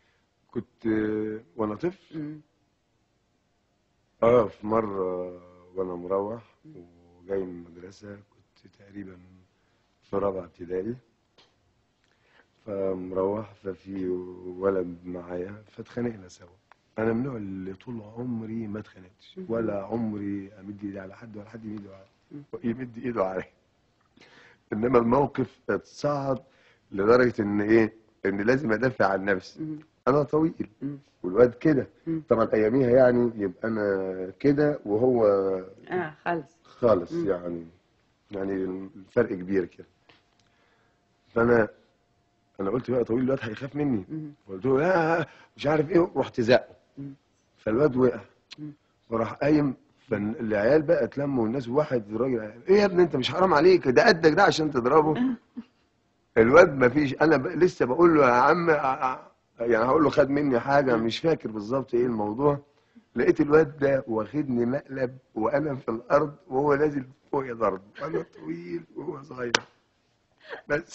كنت آه، وانا طفل مم. اه في مرة وانا مروح وجاي من المدرسة كنت تقريبا في رابعة ابتدائي فمروح ففي ولد معايا فاتخانقنا سوا انا من النوع اللي طول عمري ما اتخانقتش ولا عمري امد ايدي على حد ولا حد يمد ايده على يمد ايده عليا انما الموقف اتصعد لدرجة ان ايه ان لازم ادافع عن نفسي مم. انا طويل مم. والواد كده مم. طبعا اياميها يعني يبقى انا كده وهو اه خالص خالص مم. يعني يعني الفرق كبير كده فانا انا قلت بقى طويل الواد هيخاف مني مم. قلت له لا مش عارف ايه رحت زقه مم. فالواد وقع مم. وراح قايم فالعيال بقى اتلموا والناس واحد راجل قال، ايه يا ابني انت مش حرام عليك ده قدك ده عشان تضربه الواد ما فيش انا ب... لسه بقول له يا عم ع- ع- يعني هقول له خد مني حاجه مش فاكر بالظبط ايه الموضوع لقيت الواد ده واخدني مقلب وانا في الارض وهو نازل فوق ضرب وانا طويل وهو صغير بس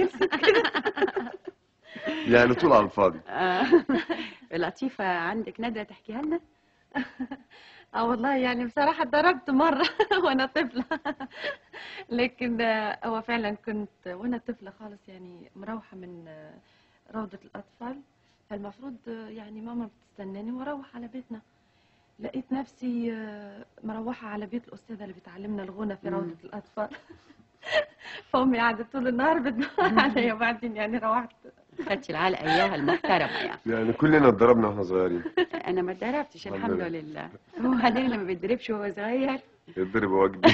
يعني طول على الفاضي آه. لطيفة عندك ندى تحكيها لنا اه والله يعني بصراحة ضربت مرة وانا طفلة لكن آه، هو فعلا كنت وانا طفلة خالص يعني مروحة من آه، روضة الأطفال فالمفروض آه، يعني ماما بتستناني واروح على بيتنا لقيت نفسي آه، مروحة على بيت الأستاذة اللي بتعلمنا الغنى في مم. روضة الأطفال فأمي قعدت طول النهار بتدور عليا وبعدين يعني روحت خدتي العلقة إياها المحترمة يعني يعني كلنا اتضربنا واحنا صغيرين أنا ما اتضربتش الحمد الحمد لله. لله هو هدير لما بيتضربش وهو صغير يتضرب واجبي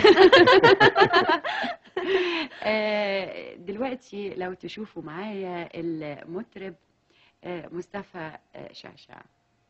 آه، دلوقتي لو تشوفوا معايا المطرب آه، مصطفى آه، شعشع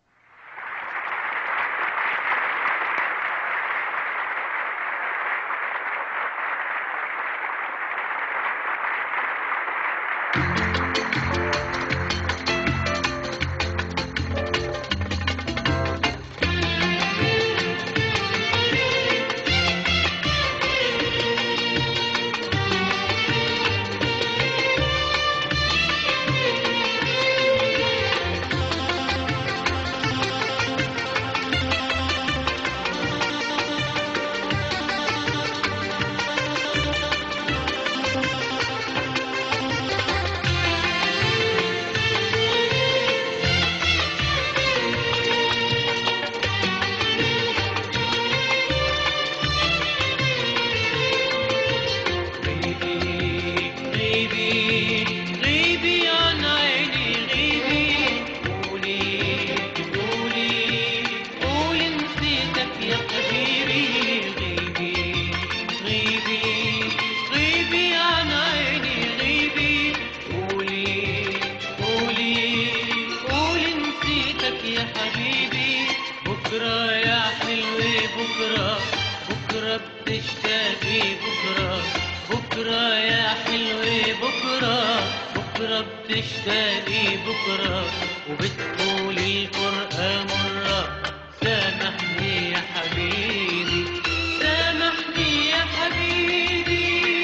غيبي غيبي غيبي عن عيني غيبي قولي قولي قولي نسيتك يا حبيبي غيبي غيبي غيبي عن عيني غيبي قولي قولي قولي نسيتك يا حبيبي بكرة يا حلوة بكرة بكرة بتشتاقي بكرة بكرة يا حلوة بكرة بكرة بتشتاقي بكرة وبتقولي الفرقة مرة سامحني يا حبيبي سامحني يا حبيبي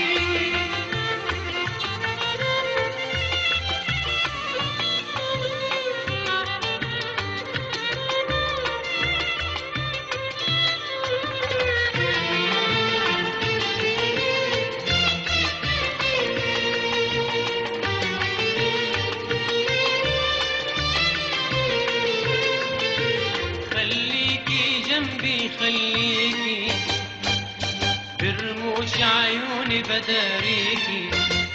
خليكي جنبي خليكي برموش عيوني بداريكي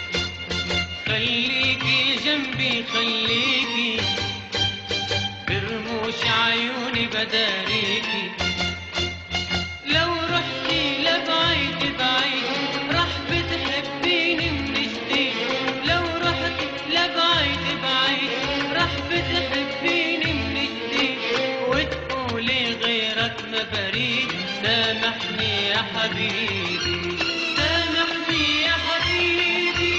خليكي جنبي خليكي برموش عيوني بداريكي لو رحتي لبعيد بعيد راح بتحبيني من جديد لو رحتي لبعيد بعيد راح بتحبيني من جديد وتقولي غيرك ما بريد سامحني يا حبيبي سامحني يا حبيبي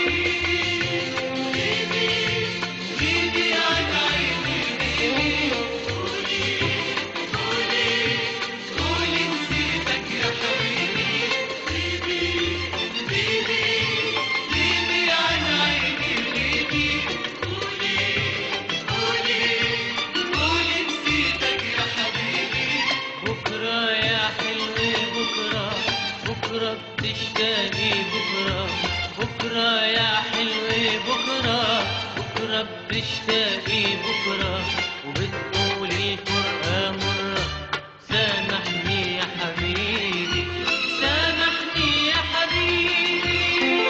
غيبي عن عيني غيبي قولي قولي قولي نسيتك يا حبيبي غيبي غيبي غيبي عن عيني غيبي قولي قولي بكرة يا حلوة بكرة بكرة بتشتاقي بكرة وبتقولي الفرقة مرة سامحني يا حبيبي سامحني يا حبيبي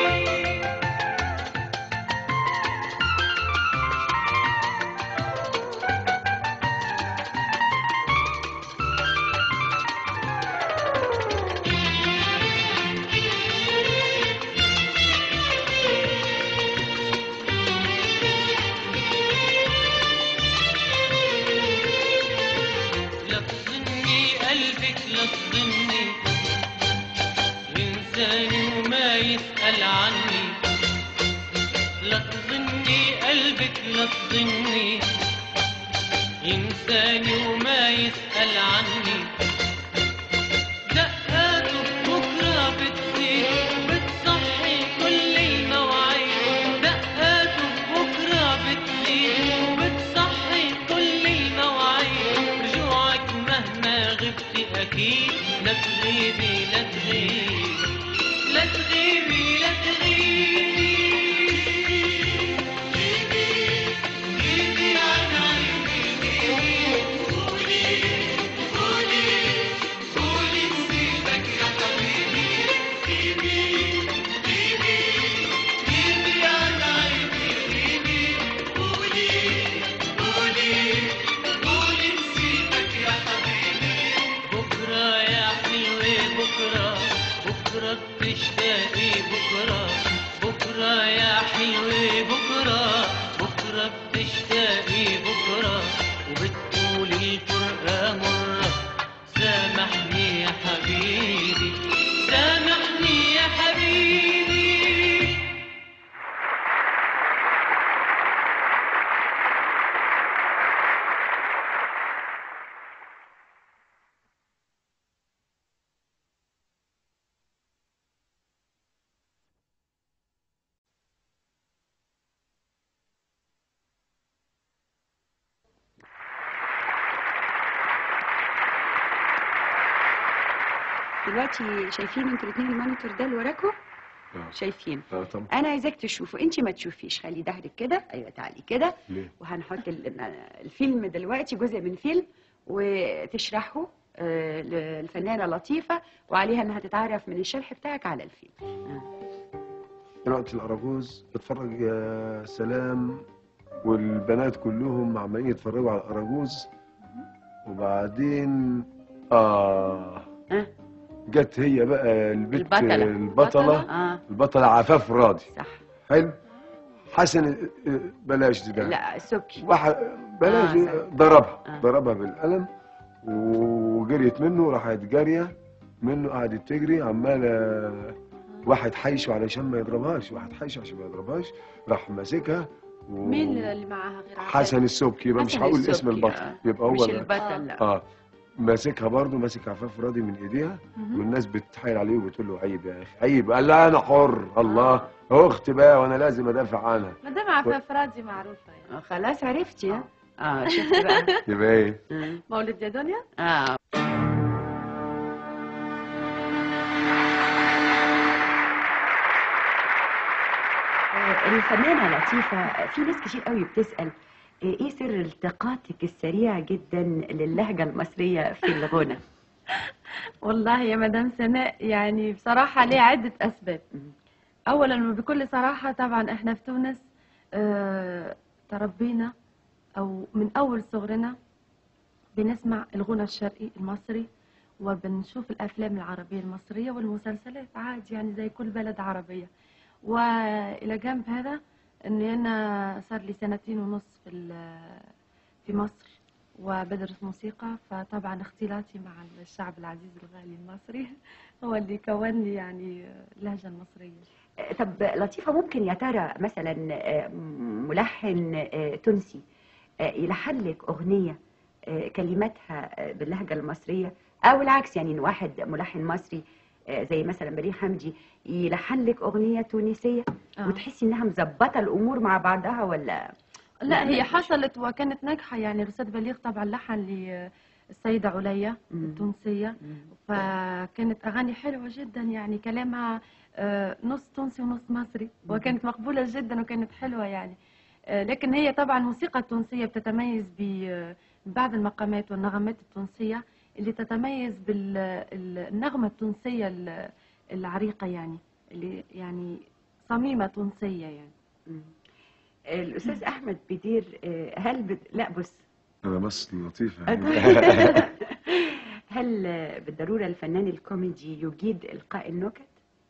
لا تظني قلبك لا تظني ينساني وما يسأل عني لا تظني قلبك لا تظني ينساني وما يسأل عني دقاته بكرة بتزيد بتصحي كل المواعيد دقاته بكرة بتزيد وبتصحي كل المواعيد رجوعك مهما غبتي أكيد لا تغيبي لا تغيبي لا تغيبي لا تغيبي غيبي عن عيني قولي قولي قولي نسيتك يا حبيبي غيبي غيبي غيبي عن عيني غيبي قولي قولي قولي نسيتك يا حبيبي بكرة يا حلوة بكرة بكرة بتشتاقي بكرة بكرة يا حلوة بكرة بكرة بتشتاقي بكرة وبتقولي الفرقة مرة سامحني يا حبيبي سامحني يا حبيبي دلوقتي شايفين انتوا الاثنين المونيتور ده اللي وراكم آه. شايفين اه طبعا انا عايزاك تشوفوا انت ما تشوفيش خلي ظهرك كده ايوه تعالي كده ليه؟ وهنحط ال- الفيلم دلوقتي جزء من فيلم وتشرحه آه، للفنانه لطيفه وعليها انها تتعرف من الشرح بتاعك على الفيلم دلوقتي الأراجوز بتفرج يا سلام والبنات كلهم عمالين يتفرجوا على الأراجوز وبعدين آه ها جت هي بقى البت البطلة. البطلة اه البطلة عفاف راضي صح حلو حسن آه، بلاش دي بقى لا سبكي واحد بلاش آه، دي، صح. ضربها آه. ضربها بالقلم وجريت منه راحت جارية منه قعدت تجري عمالة واحد حيشه علشان ما يضربهاش واحد حيشه عشان ما يضربهاش راح ماسكها و... مين اللي معاها غير عفاف؟ حسن السبكي يبقى مش حسن هقول اسم السبكي، البطل آه. يبقى هو مش ده. البطل لا اه ماسكها برضه ماسك عفاف راضي من ايديها مهم. والناس بتتحايل عليه وبتقول له عيب يا اخي عيب قال لا انا حر الله اختي بقى وانا لازم ادافع عنها ما دام عفاف راضي معروفه يعني آه، خلاص عرفتي ها اه شفتي بقى يبقى ايه آه. مولد يا دنيا اه آه، الفنانة لطيفة في ناس كتير قوي بتسأل آه، ايه سر التقاطك السريع جدا للهجة المصرية في الغنى والله يا مدام سناء يعني بصراحة ليه عدة أسباب أولا وبكل صراحة طبعا إحنا في تونس آه، تربينا أو من أول صغرنا بنسمع الغنى الشرقي المصري وبنشوف الأفلام العربية المصرية والمسلسلات عادي يعني زي كل بلد عربية وإلى جنب هذا إني أنا صار لي سنتين ونص في ال- في مصر وبدرس موسيقى فطبعا اختلاطي مع الشعب العزيز الغالي المصري هو اللي كون لي يعني اللهجة المصرية آه، طب لطيفة ممكن يا ترى مثلا آه، ملحن آه، تونسي آه، يلحن لك أغنية آه، كلماتها آه، باللهجة المصرية أو العكس يعني إن واحد ملحن مصري آه، زي مثلا بليغ حمدي يلحن لك أغنية تونسية آه. وتحسي إنها مظبطة الأمور مع بعضها ولا لا ما هي فيش. حصلت وكانت ناجحة يعني الأستاذ بليغ طبعا لحن لي السيدة عليا مم. التونسية فكانت أغاني حلوة جدا يعني كلامها آه، نص تونسي ونص مصري وكانت مقبولة جدا وكانت حلوة يعني آه، لكن هي طبعا الموسيقى التونسية بتتميز ب- ببعض المقامات والنغمات التونسية اللي تتميز بالنغمة التونسية ال- العريقة يعني اللي يعني صميمة تونسية يعني مم. الاستاذ احمد بدير آه، هل بد... لا بص انا بس لطيفه هل آه، بالضروره الفنان الكوميدي يجيد القاء النكت؟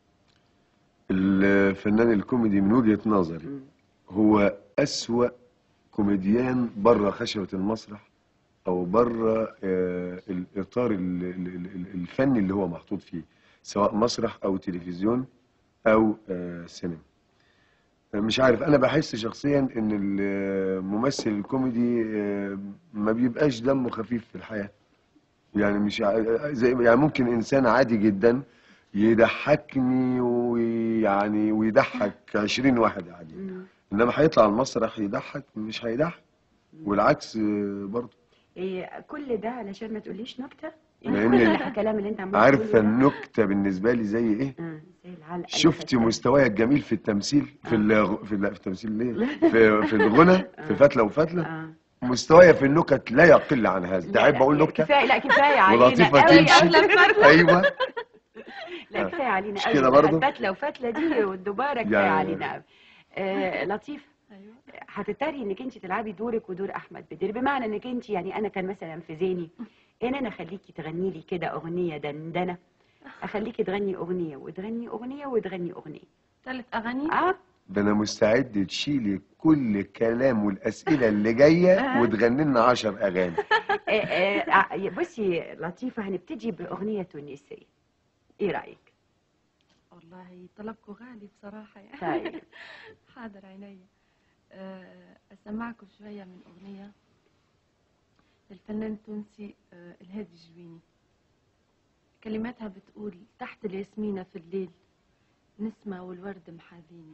الفنان الكوميدي من وجهه نظري مم. هو أسوأ كوميديان بره خشبة المسرح أو بره آه، الإطار ال- ال- ال- الفني اللي هو محطوط فيه سواء مسرح أو تلفزيون أو آه، سينما مش عارف أنا بحس شخصيا إن الممثل الكوميدي آه، ما بيبقاش دمه خفيف في الحياة يعني مش ع- زي يعني ممكن إنسان عادي جدا يضحكني ويعني ويضحك 20 واحد عادي مم. انما هيطلع على المسرح يضحك مش هيضحك والعكس آه، برضه إيه كل ده علشان ما تقوليش نكته؟ لأن يعني كل الكلام اللي انت عمال عارفه تقوله ده؟ النكته بالنسبه لي زي ايه آه، زي العلقه اللي شفتي خدتها. مستواي الجميل في التمثيل في الغ... في, لا في التمثيل ليه في في الغنى في فتله وفتله آه. مستواي في النكت لا يقل عن هذا لا، تحب لا، اقول لا، نكته كفايه لا كفايه علينا ولطيفه قوي تمشي قبل الفتله ايوه لا كفايه علينا مش قوي كده برضو؟ الفتله وفتله دي والدباره كفايه يعني- علينا قوي آه لطيف أيوة. هتضطري انك انت تلعبي دورك ودور احمد بدير بمعنى انك انت يعني انا كان مثلا في ذهني ان انا اخليكي تغني لي كده اغنيه دندنه اخليكي تغني اغنيه وتغني اغنيه وتغني اغنيه ثلاث أغاني اه ده انا مستعد تشيلي كل الكلام والاسئله اللي جايه آه. وتغني لنا 10 اغاني آه، آه، آه، بصي لطيفه هنبتدي باغنيه تونسيه ايه رايك والله طلبكم غالي بصراحة يعني طيب حاضر عيني آه، أسمعكم شوية من أغنية للفنان التونسي آه، الهادي الجويني كلماتها بتقول تحت الياسمينة في الليل نسمة والورد محاذيني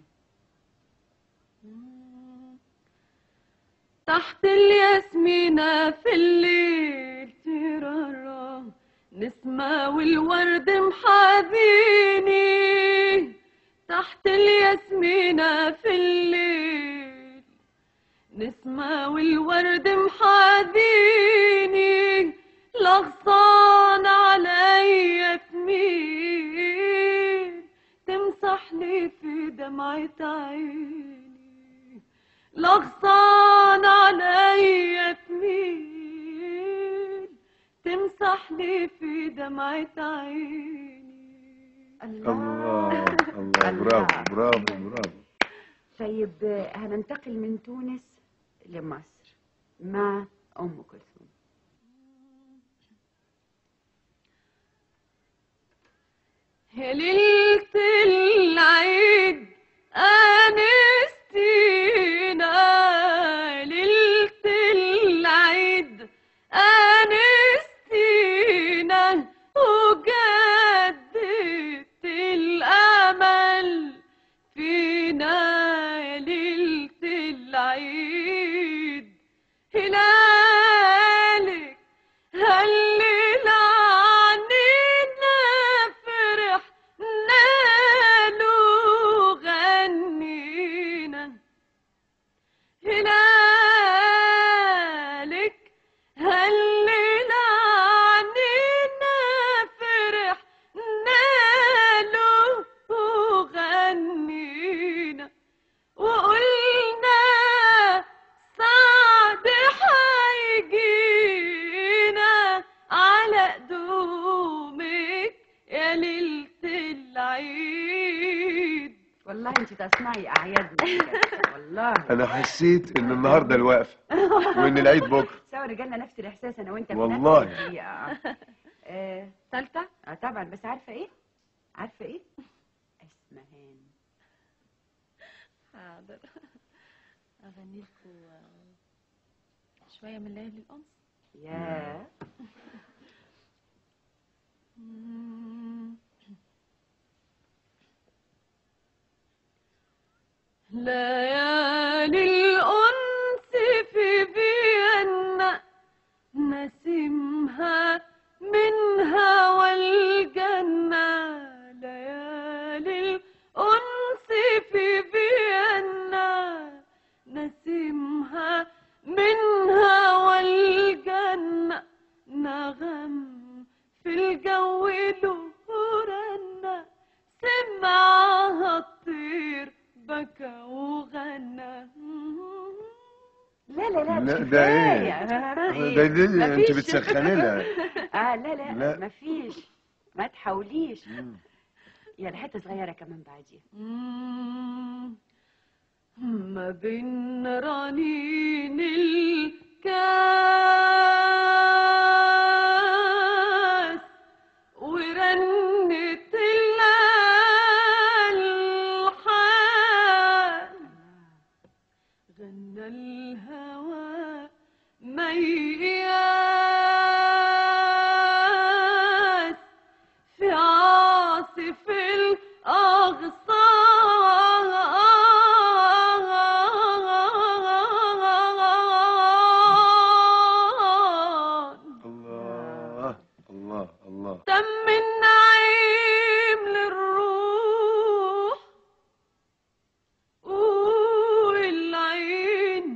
مم. تحت الياسمينة في الليل ترارا نسمة والورد محاذيني تحت الياسمينة في الليل نسمة والورد محاذيني لغصان عليا تميل تمسح لي في دمعة عيني لغصان عليا تميل تمسح لي في دمعة عيني الله الله برافو برافو برافو طيب آه، هننتقل من تونس لمصر مع ام كلثوم يا ليلة العيد أنستينا ليلة العيد أنستينا وجددت الأمل فينا يا ليلة العيد هلالك هلل عنينا فرحنا له غنينا هلالك هلل عنينا فرحنا له غنينا وقلنا سعد حيجينا على قدومك يا ليلة العيد والله انت تصنعي اعيادنا بجد، والله انا حسيت ان النهارده الوقفه وان العيد بكره تصور جالنا نفس الاحساس انا وانت في والله. نفس الدقيقه آه، تالتة اه طبعا بس عارفه ايه عارفه ايه اسمهان حاضر أغني لكم شوية من ليالي الأنس يا ليالي الأنس في فيينا نسيمها لا ده ايه كفاية. ده دي انت مفيش. بتسخني لها اه لا لا, لا. مفيش ما تحاوليش يلا حته صغيره كمان بعديها مم. ما بين رنين الكاس ورنة الألحان غنى الهوى مياس في عاصف الأغصان الله الله الله تم النعيم للروح والعين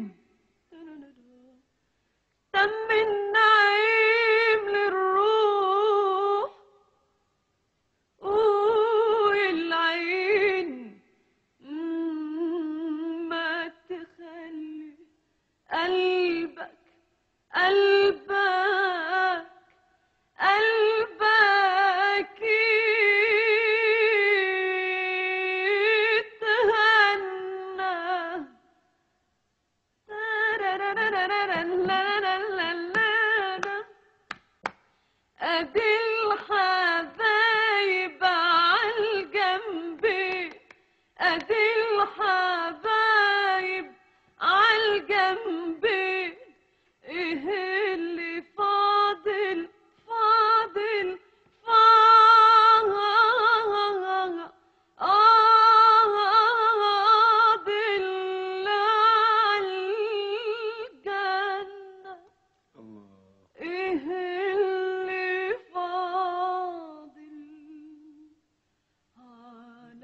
تم النعيم للروح والعين مم، ما تخلي قلبك قلبك قلبك يتهنى ادي الحبايب عالجنب ادي الحبايب عالجنب ايه اللي فاضل فاضل فاضل عالجنة ايه اللي فاضل على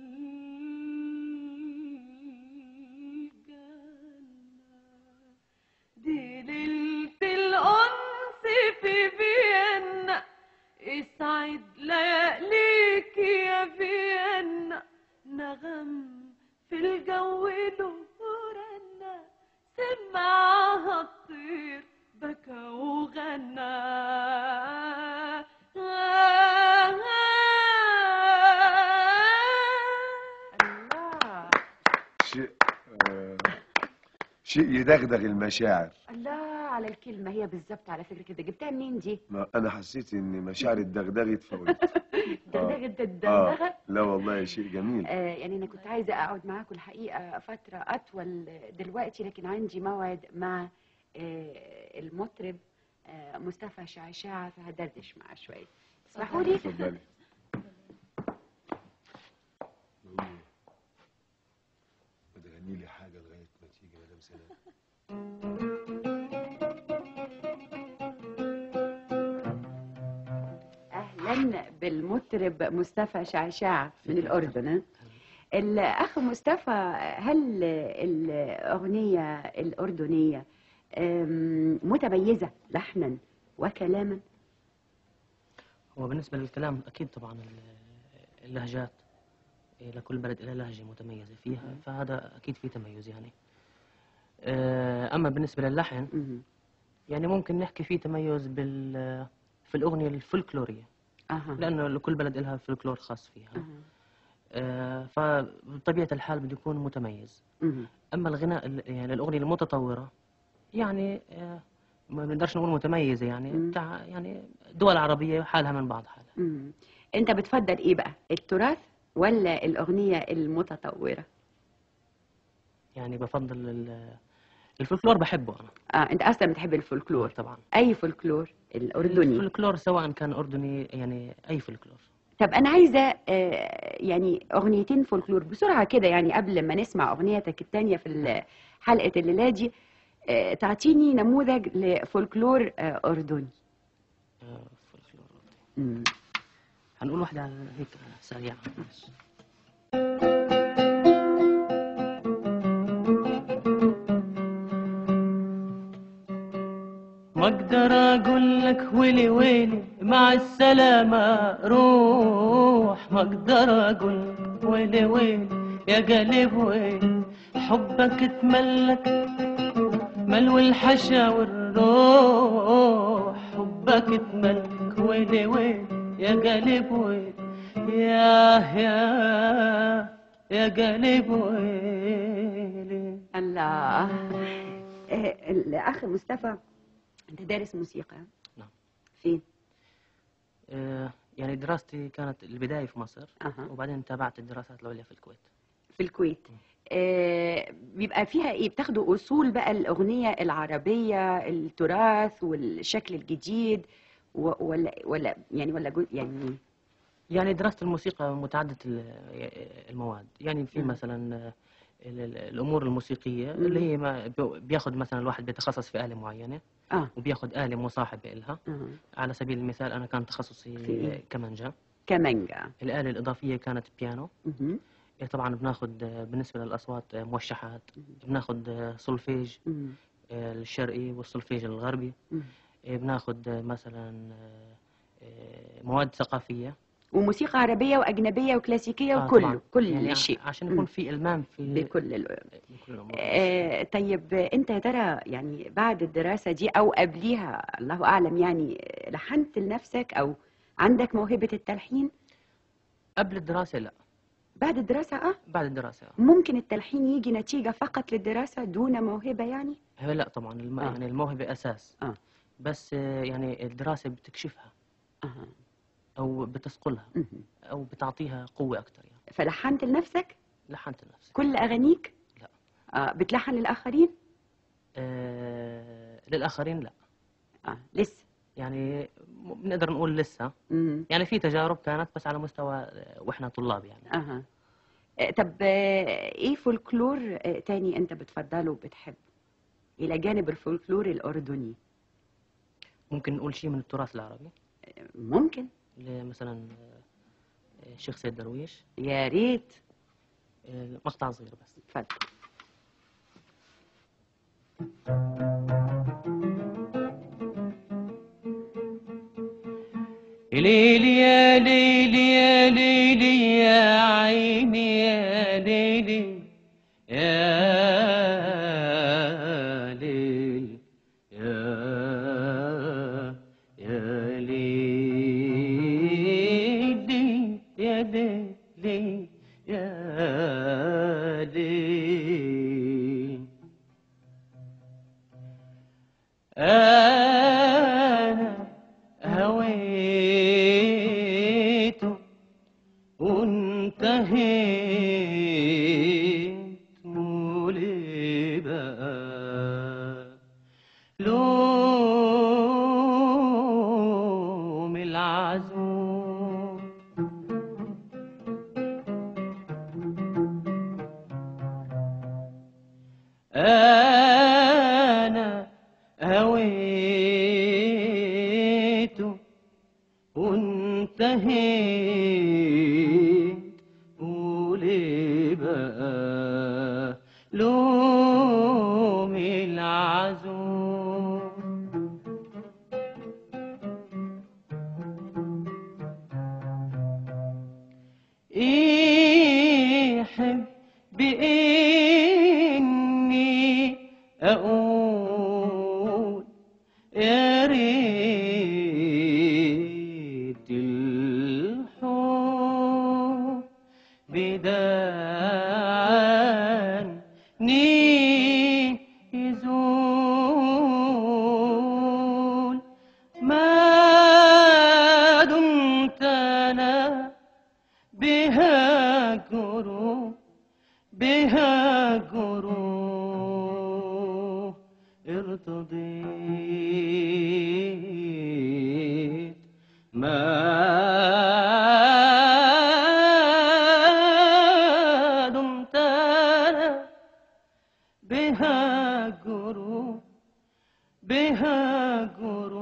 الجنة دي ليلة الأنس في فيينا اسعد لياليك يا فيينا نغم في الجو نورنا سمعها الطير بكى وغنى الله شيء آه، شيء يدغدغ المشاعر الله على الكلمه هي بالظبط على فكره كده جبتها منين دي ما انا حسيت ان مشاعري اتدغدغت فقلت دغدغت اه الدغدغه لا والله شيء جميل آه يعني انا كنت عايزه اقعد معاكم الحقيقه فتره اطول دلوقتي لكن عندي موعد مع آه المطرب آه مصطفى شعشاع فهدردش معاه شويه اسمحوا لي اتفضلي ما تغني لي حاجه لغايه ما تيجي مدام سناء اهلا بالمطرب مصطفى شعشاع من الاردن ها؟ الاخ مصطفى هل الاغنيه الاردنيه أم، متميزه لحنا وكلاما هو بالنسبة للكلام أكيد طبعا ال- اللهجات إيه، لكل بلد لها لهجة متميزة فيها فهذا أكيد في تميز يعني آه، أما بالنسبة للحن يعني ممكن نحكي في تميز بال في الأغنية الفولكلورية أها. لأنه لكل بلد لها فولكلور خاص فيها آه، فبطبيعة الحال بده يكون متميز مهم. أما الغناء ال- يعني الأغنية المتطورة يعني آه، ما بنقدرش نقول متميزة يعني بتاع يعني دول عربية حالها من بعض حالها مم. انت بتفضل ايه بقى التراث ولا الاغنيه المتطوره يعني بفضل ال- الفولكلور بحبه أنا اه انت اصلا بتحب الفولكلور طبعا اي فولكلور الاردني الفولكلور سواء كان أردني يعني أي فولكلور طب انا عايزه آه، يعني اغنيتين فولكلور بسرعه كده يعني قبل ما نسمع اغنيتك التانية في ال- حلقه الليله دي آه، تعطيني نموذج لفولكلور آه، اردني مم. هنقول واحدة هيك سريعة ما اقدر اقول لك ويلي ويلي مع السلامة روح ما اقدر اقول لك ويلي ويلي يا قلب ويلي حبك تملك ملو الحشا والروح حبك اتملك ويلي ويلي يا قلب ويلي يا يا يا قلب ويلي الله آه، الأخ مصطفى أنت دارس موسيقى نعم. فين؟ آه، يعني دراستي كانت البداية في مصر أها. وبعدين تابعت الدراسات العليا في الكويت في الكويت آه، بيبقى فيها ايه بتاخدوا اصول بقى الاغنيه العربيه التراث والشكل الجديد و- ولا ولا يعني ولا جو يعني يعني دراسة الموسيقى متعددة ال- المواد يعني في مم. مثلا آه، ال- ال- الأمور الموسيقية مم. اللي هي ما بي- بياخد مثلا الواحد بيتخصص في آلة معينة اه وبياخد آلة مصاحبة إلها آه. على سبيل المثال أنا كان تخصصي في إيه؟ كمانجا كمانجا الآلة الإضافية كانت بيانو مهم. إيه طبعا بناخد آه، بالنسبة للأصوات آه، موشحات بناخد آه، سولفيج مم. آه، الشرقي والسولفيج الغربي مم. إيه بناخد آه، مثلا آه، آه، مواد ثقافية وموسيقى عربيه واجنبيه وكلاسيكيه آه، وكله طبعاً. كل يعني ع- شيء عشان مم. يكون في إلمام في بكل ال... بكل الأمور آه طيب انت يا ترى يعني بعد الدراسه دي او قبليها الله اعلم يعني لحنت لنفسك او عندك موهبه التلحين قبل الدراسة لا بعد الدراسه اه بعد الدراسة آه. ممكن التلحين يجي نتيجة فقط للدراسة دون موهبة يعني؟ هو لا طبعا الم... آه. يعني الموهبة أساس آه. بس آه، يعني الدراسة بتكشفها أها. أو بتثقلها مهم. أو بتعطيها قوة أكتر يعني فلحنت لنفسك لحنت لنفسي كل أغانيك؟ لا. آه بتلحن للآخرين؟ آه... للآخرين لا آه لسه يعني م- بنقدر نقول لسه مم. يعني في تجارب كانت بس على مستوى آه، وإحنا طلاب يعني أها آه، طب آه، إيه فولكلور آه، تاني أنت بتفضله وبتحبه؟ إلى جانب الفولكلور الأردني ممكن نقول شيء من التراث العربي آه، ممكن اللي مثلا آه، الشيخ سيد درويش يا ريت آه، مقطع صغير بس اتفضل ليلي يا ليلي يا ليلي يا عيني يا ليلي يا ليل يا يا ليلي يا ليلي يا ليل أنا هويت وانتهيت وليه بقى لوم العزوم أنا هويت وانتهيت وليه بقى لوم العزوم يحب بإني أقول يا ريت الحب بداني يزول ما دمت أنا بها جروح بها جروح ارتضيت ما دمت أنا بها جروح بها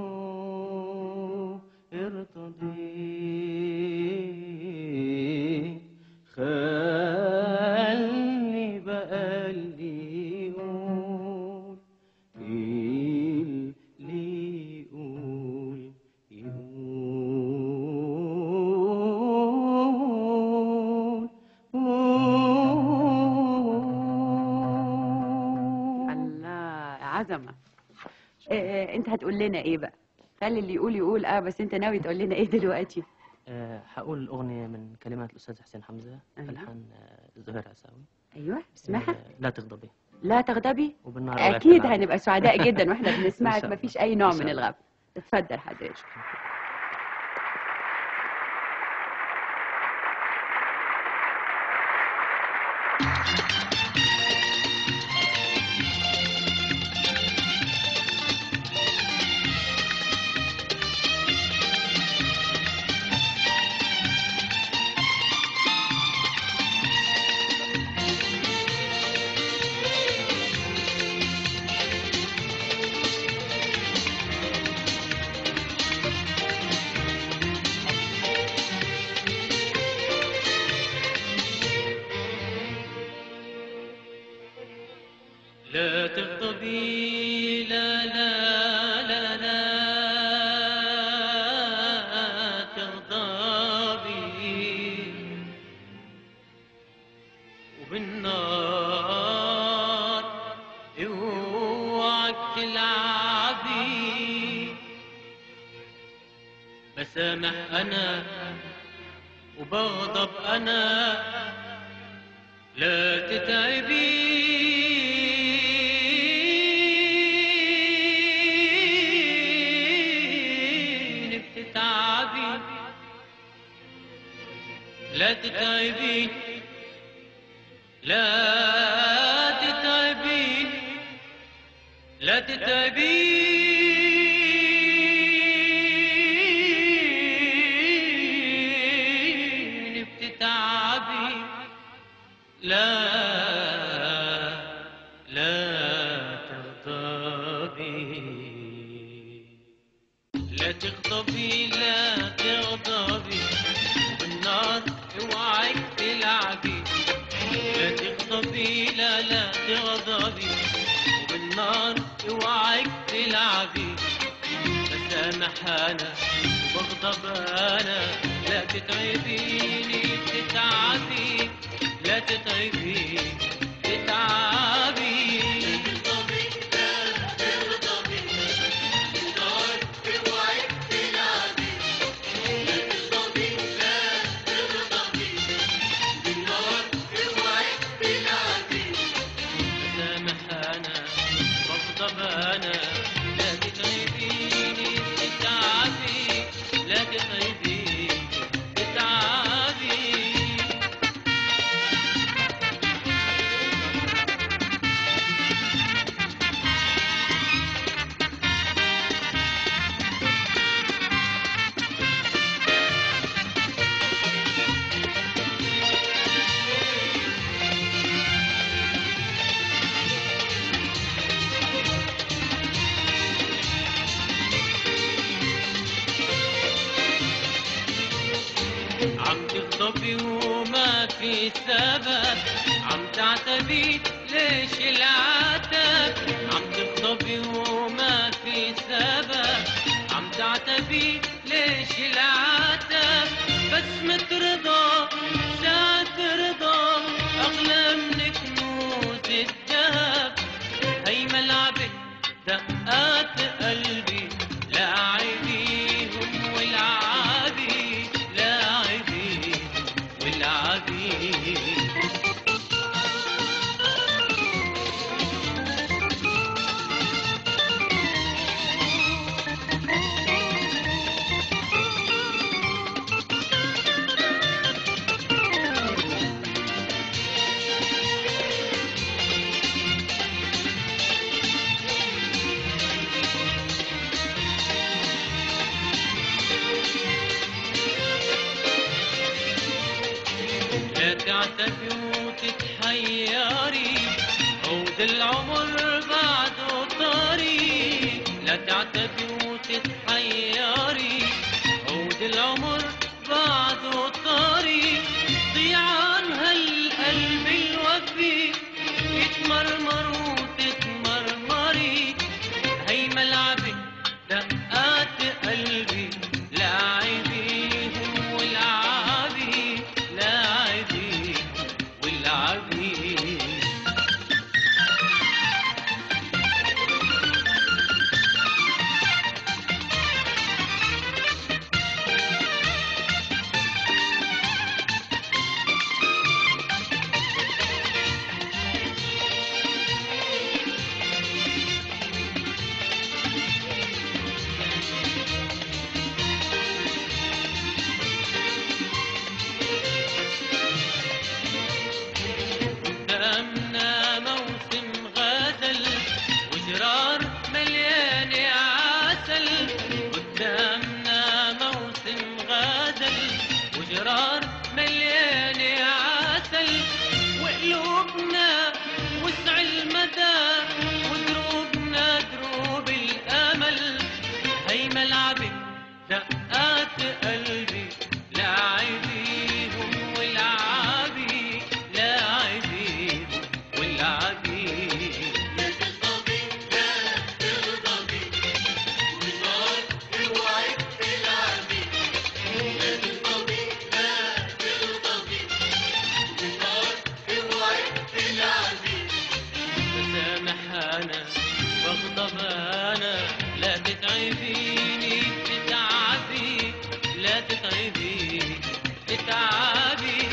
جروح ارتضيت خلي بقى اللي يقول اللي يقول يقول الله عظمة آه انت هتقول لنا ايه بقى خلي اللي يقول يقول اه بس انت ناوي تقول لنا ايه دلوقتي آه، هقول أغنية من كلمات الأستاذ حسين حمزة أيوة. ألحان آه، زهير عساوي ايوه اسمعها آه، لا تغضبي لا تغضبي وبالنهار أوعي اكيد تلعبي. هنبقى سعداء جدا واحنا بنسمعك إن شاء مفيش الله. اي نوع إن شاء من الله. الغضب اتفضل حضرتك لا تغضبي لا لا لا لا تغضبي وبالنار اوعك تلعبي بسامح انا وبغضب انا لا تتعبين بتتعبي لا تتعبين لا تتعبين لا تتعبين بتتعبي لا لا تغضبي لا تغضبي لا تغضبي بالنار اوعك تلعبي لا تغضبي لا لا تغضبي وبالنار اوعك تلعبي بسامح انا وبغضب انا لا تتعبيني تتعبي لا تتعبي تتعبي سامح انا بغضب انا لا تتعبيني تتعبي لا تتعبي تتعبي عم تغضبي وما في سبب عم تعتبي ليش العتب عم تغضبي وما في سبب عم تعتبي ليش العتب بس مترضى ساعة رضا أغلى من كنوز الذهب هي ملعبة دقات قلبي لاعبيهم والعابي لاعبيهم والعابي لا تعتبي وتتحيري عود العمر بعده طريق لا تعتبي وتتحيري عود العمر بعده طريق ضيع عن هالقلب الوفي يتمرمر وتتمرمري هي ملعبك دقات قلبي لاعبيهم والعابي لاعبيهم والعابي أمانة لا تتعبيني تتعبي لا تتعبيني تتعبي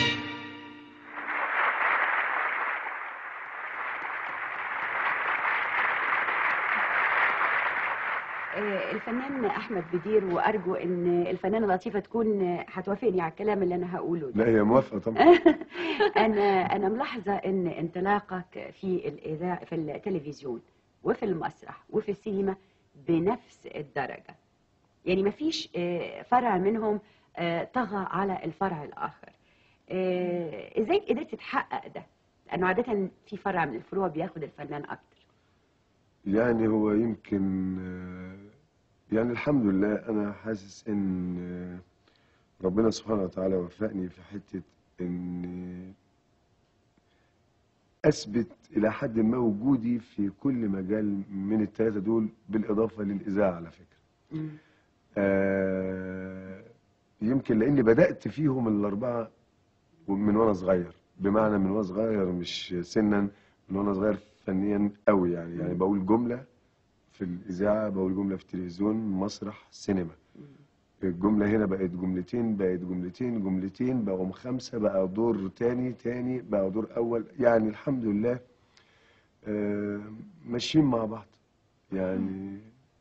آه، الفنان احمد بدير وارجو ان الفنانه لطيفه تكون هتوافقني على الكلام اللي انا هقوله ده لا هي موافقه طبعا انا انا ملاحظه ان انطلاقك في الاذاعه في التلفزيون وفي المسرح وفي السينما بنفس الدرجه يعني ما فيش فرع منهم آه، طغى على الفرع الاخر آه، ازاي قدرت تحقق ده لانه عاده في فرع من الفروع بياخد الفنان اكتر يعني هو يمكن آه، يعني الحمد لله انا حاسس ان آه، ربنا سبحانه وتعالى وفقني في حته ان اثبت الى حد ما وجودي في كل مجال من الثلاثه دول بالاضافه للاذاعه على فكره آه، يمكن لاني بدات فيهم الاربعه من وانا صغير بمعنى من وانا صغير مش سنا من وانا صغير فنيا قوي يعني يعني بقول جمله في الاذاعه بقول جمله في التلفزيون مسرح سينما الجمله هنا بقت جملتين بقت جملتين جملتين بقوا خمسه بقى دور تاني تاني بقى دور اول يعني الحمد لله آه، ماشيين مع بعض يعني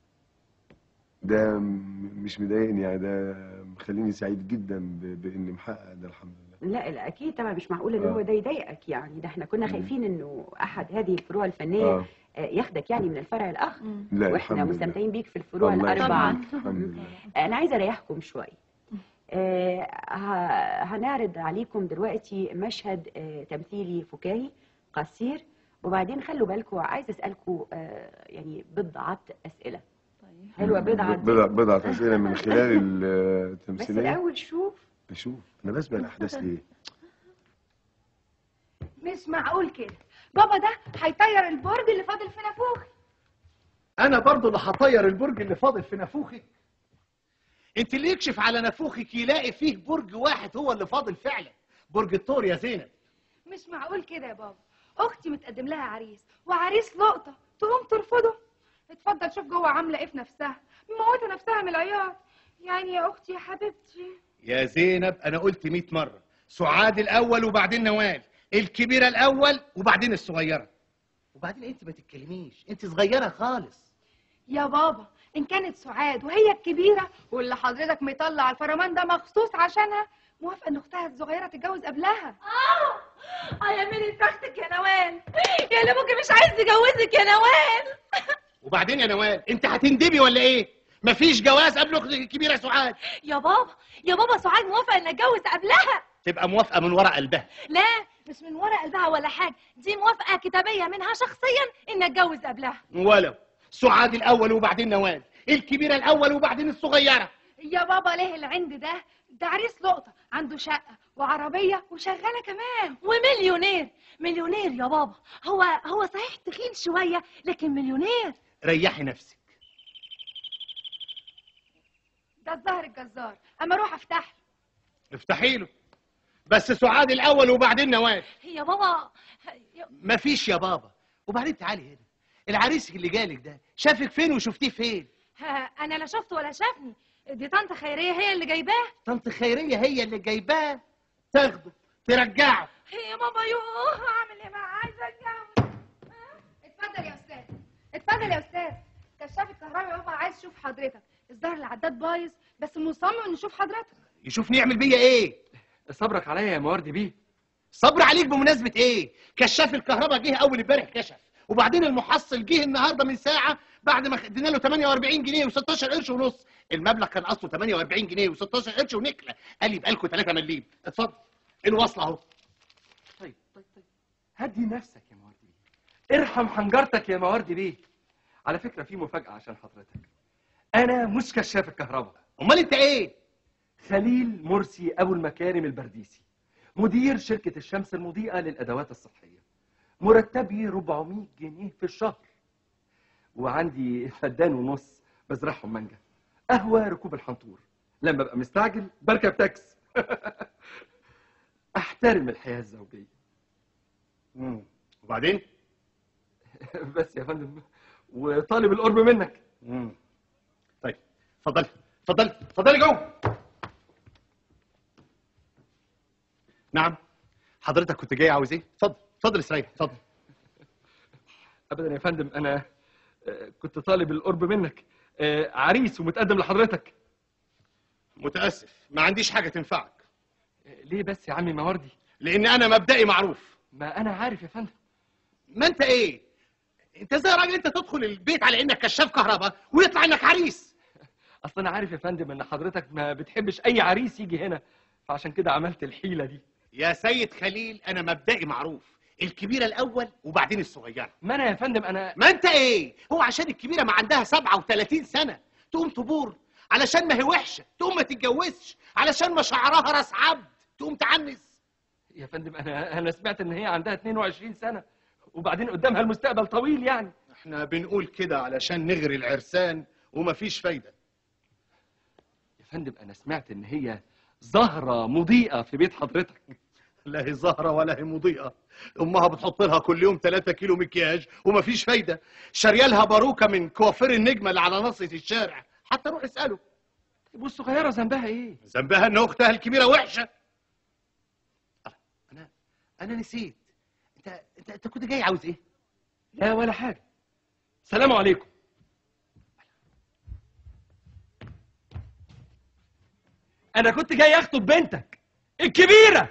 ده م- مش مضايقني يعني ده مخليني سعيد جدا ب- باني محقق ده الحمد لله لا لا اكيد طبعا مش معقول ان آه. هو ده يضايقك يعني ده احنا كنا مم. خايفين انه احد هذه الفروع الفنيه آه. آه، ياخدك يعني من الفرع الاخر لا واحنا الحمد لله مستمتعين بيك في الفروع الله الاربعه يخليك. الحمد لله انا عايزه اريحكم شويه آه، ه- هنعرض عليكم دلوقتي مشهد آه، تمثيلي فكاهي قصير وبعدين خلوا بالكم عايزه اسالكم آه، يعني بضعه اسئله حلوه بضعه دي؟ بضع بضعة أسئلة من خلال بس التمثيلية الاول شوف أشوف أنا بسبق الأحداث ليه؟ مش معقول كده بابا ده هيطير البرج اللي فاضل في نافوخ انا برضو اللي هطير البرج اللي فاضل في نافوخك انت اللي يكشف على نافوخك يلاقي فيه برج واحد هو اللي فاضل فعلا برج الثور يا زينب مش معقول كده يا بابا اختي متقدم لها عريس وعريس لقطه تقوم ترفضه اتفضل شوف جوه عامله ايه في نفسها مموته نفسها من العياط يعني يا اختي يا حبيبتي يا زينب انا قلت 100 مره سعاد الاول وبعدين نوال الكبيره الاول وبعدين الصغيره وبعدين انت ما تتكلميش انت صغيره خالص يا بابا ان كانت سعاد وهي الكبيره واللي حضرتك مطلع الفرمان ده مخصوص عشانها موافقه ان اختها الصغيره تتجوز قبلها اه اه يا ميلي بختك يا نوال يا اللي ممكن مش عايز يجوزك يا نوال وبعدين يا نوال انت هتندبي ولا ايه مفيش جواز قبل اختك الكبيره سعاد يا بابا يا بابا سعاد موافقه ان اتجوز قبلها تبقى موافقه من ورا قلبها لا مش من ورا قلبها ولا حاجه دي موافقه كتابيه منها شخصيا ان اتجوز قبلها ولو سعاد الاول وبعدين نوال الكبيره الاول وبعدين الصغيره يا بابا ليه العند ده ده عريس لقطه عنده شقه وعربيه وشغاله كمان ومليونير مليونير يا بابا هو هو صحيح تخين شويه لكن مليونير ريحي نفسك ده الظهر الجزار اما اروح افتح له افتحي له بس سعاد الاول وبعدين نوال يا بابا يا- مفيش يا بابا وبعدين تعالي هنا العريس اللي جالك ده شافك فين وشفتيه فين ها، انا لا شفته ولا شافني دي طنط خيريه هي اللي جايباه طنط خيريه هي اللي جايباه تاخده ترجعه يا بابا يوه اعمل ايه بقى عايزه اتجوز اتفضل يا استاذ اتفضل يا استاذ كشاف الكهرباء يا بابا عايز يشوف حضرتك الظهر العداد بايظ بس مصمم انه يشوف حضرتك يشوفني يعمل بيا ايه صبرك عليا يا موردي بيه صبر عليك بمناسبه ايه كشاف الكهرباء جه اول امبارح كشف وبعدين المحصل جه النهارده من ساعه بعد ما ادينا له 48 جنيه و16 قرش ونص المبلغ كان اصله 48 جنيه و16 قرش ونكله قال لي يبقى لكم 3 مليم اتفضل الوصله اهو طيب طيب طيب هدي نفسك يا موردي بيه ارحم حنجرتك يا موردي بيه على فكرة في مفاجأة عشان حضرتك أنا مش كشاف الكهرباء أمال أنت إيه؟ خليل مرسي أبو المكارم البرديسي مدير شركة الشمس المضيئة للأدوات الصحية مرتبي 400 جنيه في الشهر وعندي فدان ونص بزرعهم مانجا قهوة ركوب الحنطور لما ببقى مستعجل بركب تاكس احترم الحياة الزوجية وبعدين بس يا فندم وطالب القرب منك طيب اتفضلي اتفضلي اتفضلي جوه نعم حضرتك كنت جاي عاوز ايه اتفضل اتفضل اسرائيل اتفضل ابدا يا فندم انا آه، كنت طالب القرب منك آه، عريس ومتقدم لحضرتك متاسف ما عنديش حاجه تنفعك ليه بس يا عمي مواردي لان انا مبدئي معروف ما انا عارف يا فندم ما انت ايه انت ازاي يا راجل انت تدخل البيت على انك كشاف كهرباء ويطلع انك عريس اصل انا عارف يا فندم ان حضرتك ما بتحبش اي عريس يجي هنا فعشان كده عملت الحيله دي يا سيد خليل انا مبدئي معروف الكبيره الاول وبعدين الصغيره ما انا يا فندم انا ما انت ايه هو عشان الكبيره ما عندها 37 سنه تقوم تبور علشان ما هي وحشه تقوم ما تتجوزش علشان ما شعرها راس عبد تقوم تعنس يا فندم انا انا سمعت ان هي عندها 22 سنه وبعدين قدامها المستقبل طويل يعني احنا بنقول كده علشان نغري العرسان ومفيش فايده يا فندم انا سمعت ان هي زهره مضيئه في بيت حضرتك لا هي زهره ولا هي مضيئه امها بتحط لها كل يوم 3 كيلو مكياج ومفيش فايده شاريه باروكه من كوافير النجمه اللي على ناصيه الشارع حتى روح اساله طيب والصغيره ذنبها ايه ذنبها ان اختها الكبيره وحشه انا انا نسيت انت انت, انت كنت جاي عاوز ايه لا ولا حاجه سلام عليكم انا كنت جاي اخطب بنتك الكبيره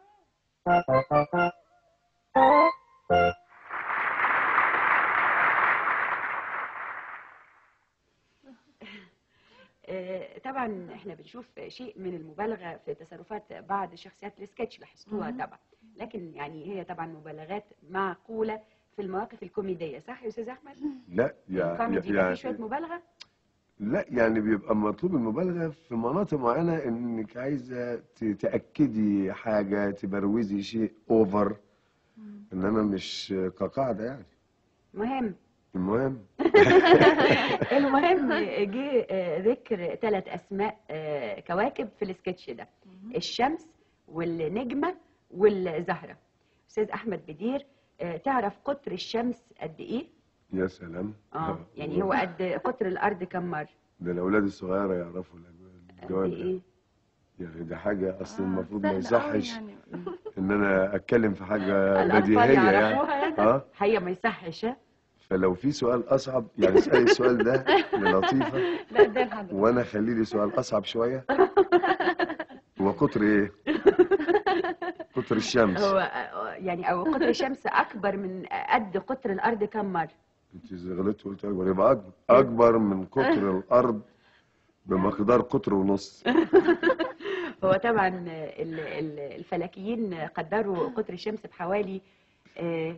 آه، طبعا احنا بنشوف شيء من المبالغه في تصرفات بعض شخصيات السكتش لاحظتوها مم. طبعا لكن يعني هي طبعا مبالغات معقوله في المواقف الكوميديه صح يا استاذ احمد؟ لا يع- الكوميدي يبقى يعني فيه شويه مبالغه لا يعني بيبقى مطلوب المبالغه في مناطق معينه انك عايزه ت- تاكدي حاجه تبروزي شيء اوفر انما مش كقاعده يعني مهم المهم المهم جه آه، ذكر ثلاث اسماء آه، كواكب في السكتش ده الشمس والنجمه والزهره استاذ احمد بدير آه، تعرف قطر الشمس قد ايه يا سلام اه يعني هو قد قطر الارض كم مره ده الاولاد الصغيره يعرفوا قد الجواب ده ايه يعني ده حاجه اصلا المفروض ما سهلة أوي يصحش ان انا اتكلم في حاجه الاطفال بديهيه يعرفوها يعني يعني اه هي ما يصحش ها؟ فلو في سؤال اصعب يعني اسالي السؤال ده للطيفه لا ده لحضرتك وانا خلي لي سؤال اصعب شويه هو قطر ايه قطر الشمس هو آه، يعني او قطر الشمس اكبر من قد قطر الارض كم مره انت إذا غلطت وقلت اكبر يبقى اكبر اكبر من قطر الارض بمقدار قطر ونص هو طبعا ال- ال- الفلكيين قدروا قطر الشمس بحوالي آه،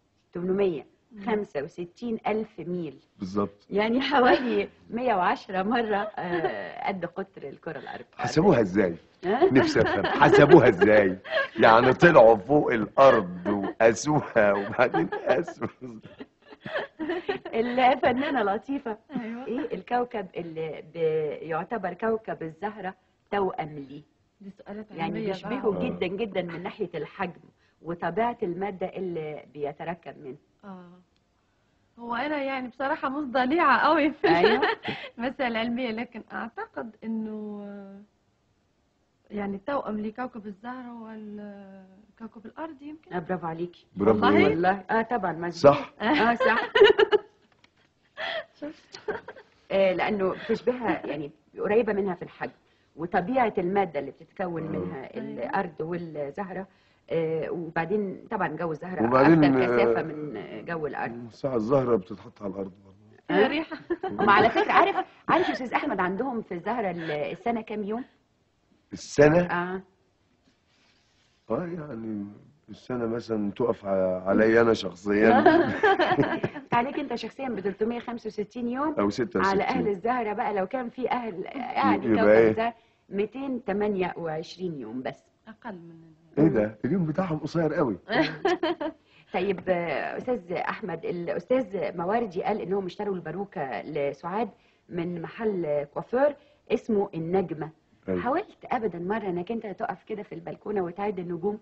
865 ألف ميل بالظبط يعني حوالي 110 مرة آه، قد قطر الكرة الأرض حسبوها ازاي ها؟ نفسي افهم حسبوها ازاي يعني طلعوا فوق الارض وقاسوها وبعدين قاسوا الفنانة لطيفة ايه الكوكب اللي ب- يعتبر كوكب الزهرة توأم لي دي سؤالات يعني علمية بيشبهه بقى. جدا جدا من ناحية الحجم وطبيعة المادة اللي بيتركب منها اه هو انا يعني بصراحه مش ضليعه قوي في أيوة. المسائل العلميه لكن اعتقد انه آه، يعني التوأم لكوكب الزهره هو ال- كوكب الارض يمكن آه برافو عليكي برافو والله إيه؟ والله اه طبعا مظبوط صح. اه صح آه لانه بتشبهها يعني قريبه منها في الحجم وطبيعه الماده اللي بتتكون منها الارض والزهره آه وبعدين طبعا جو الزهره وبعدين، اكثر كثافه آه، من جو الارض الساعه الزهره بتتحط على الارض برضه يا ريحه هم على فكره عارف عارف يا استاذ احمد عندهم في الزهره ال- السنه كام يوم؟ السنه اه اه يعني السنه مثلا تقف ع- عليا انا شخصيا عليك انت شخصيا ب 365 يوم او 66 على اهل الزهره بقى لو كان في اهل يعني يبقى كوكب إيه؟ الزهره 228 يوم بس اقل من ايه ده اليوم بتاعهم قصير قوي طيب آه، استاذ احمد الاستاذ مواردي قال انهم اشتروا الباروكه لسعاد من محل كوافير اسمه النجمه أيوة. حاولت ابدا مره انك انت تقف كده في البلكونه وتعد النجوم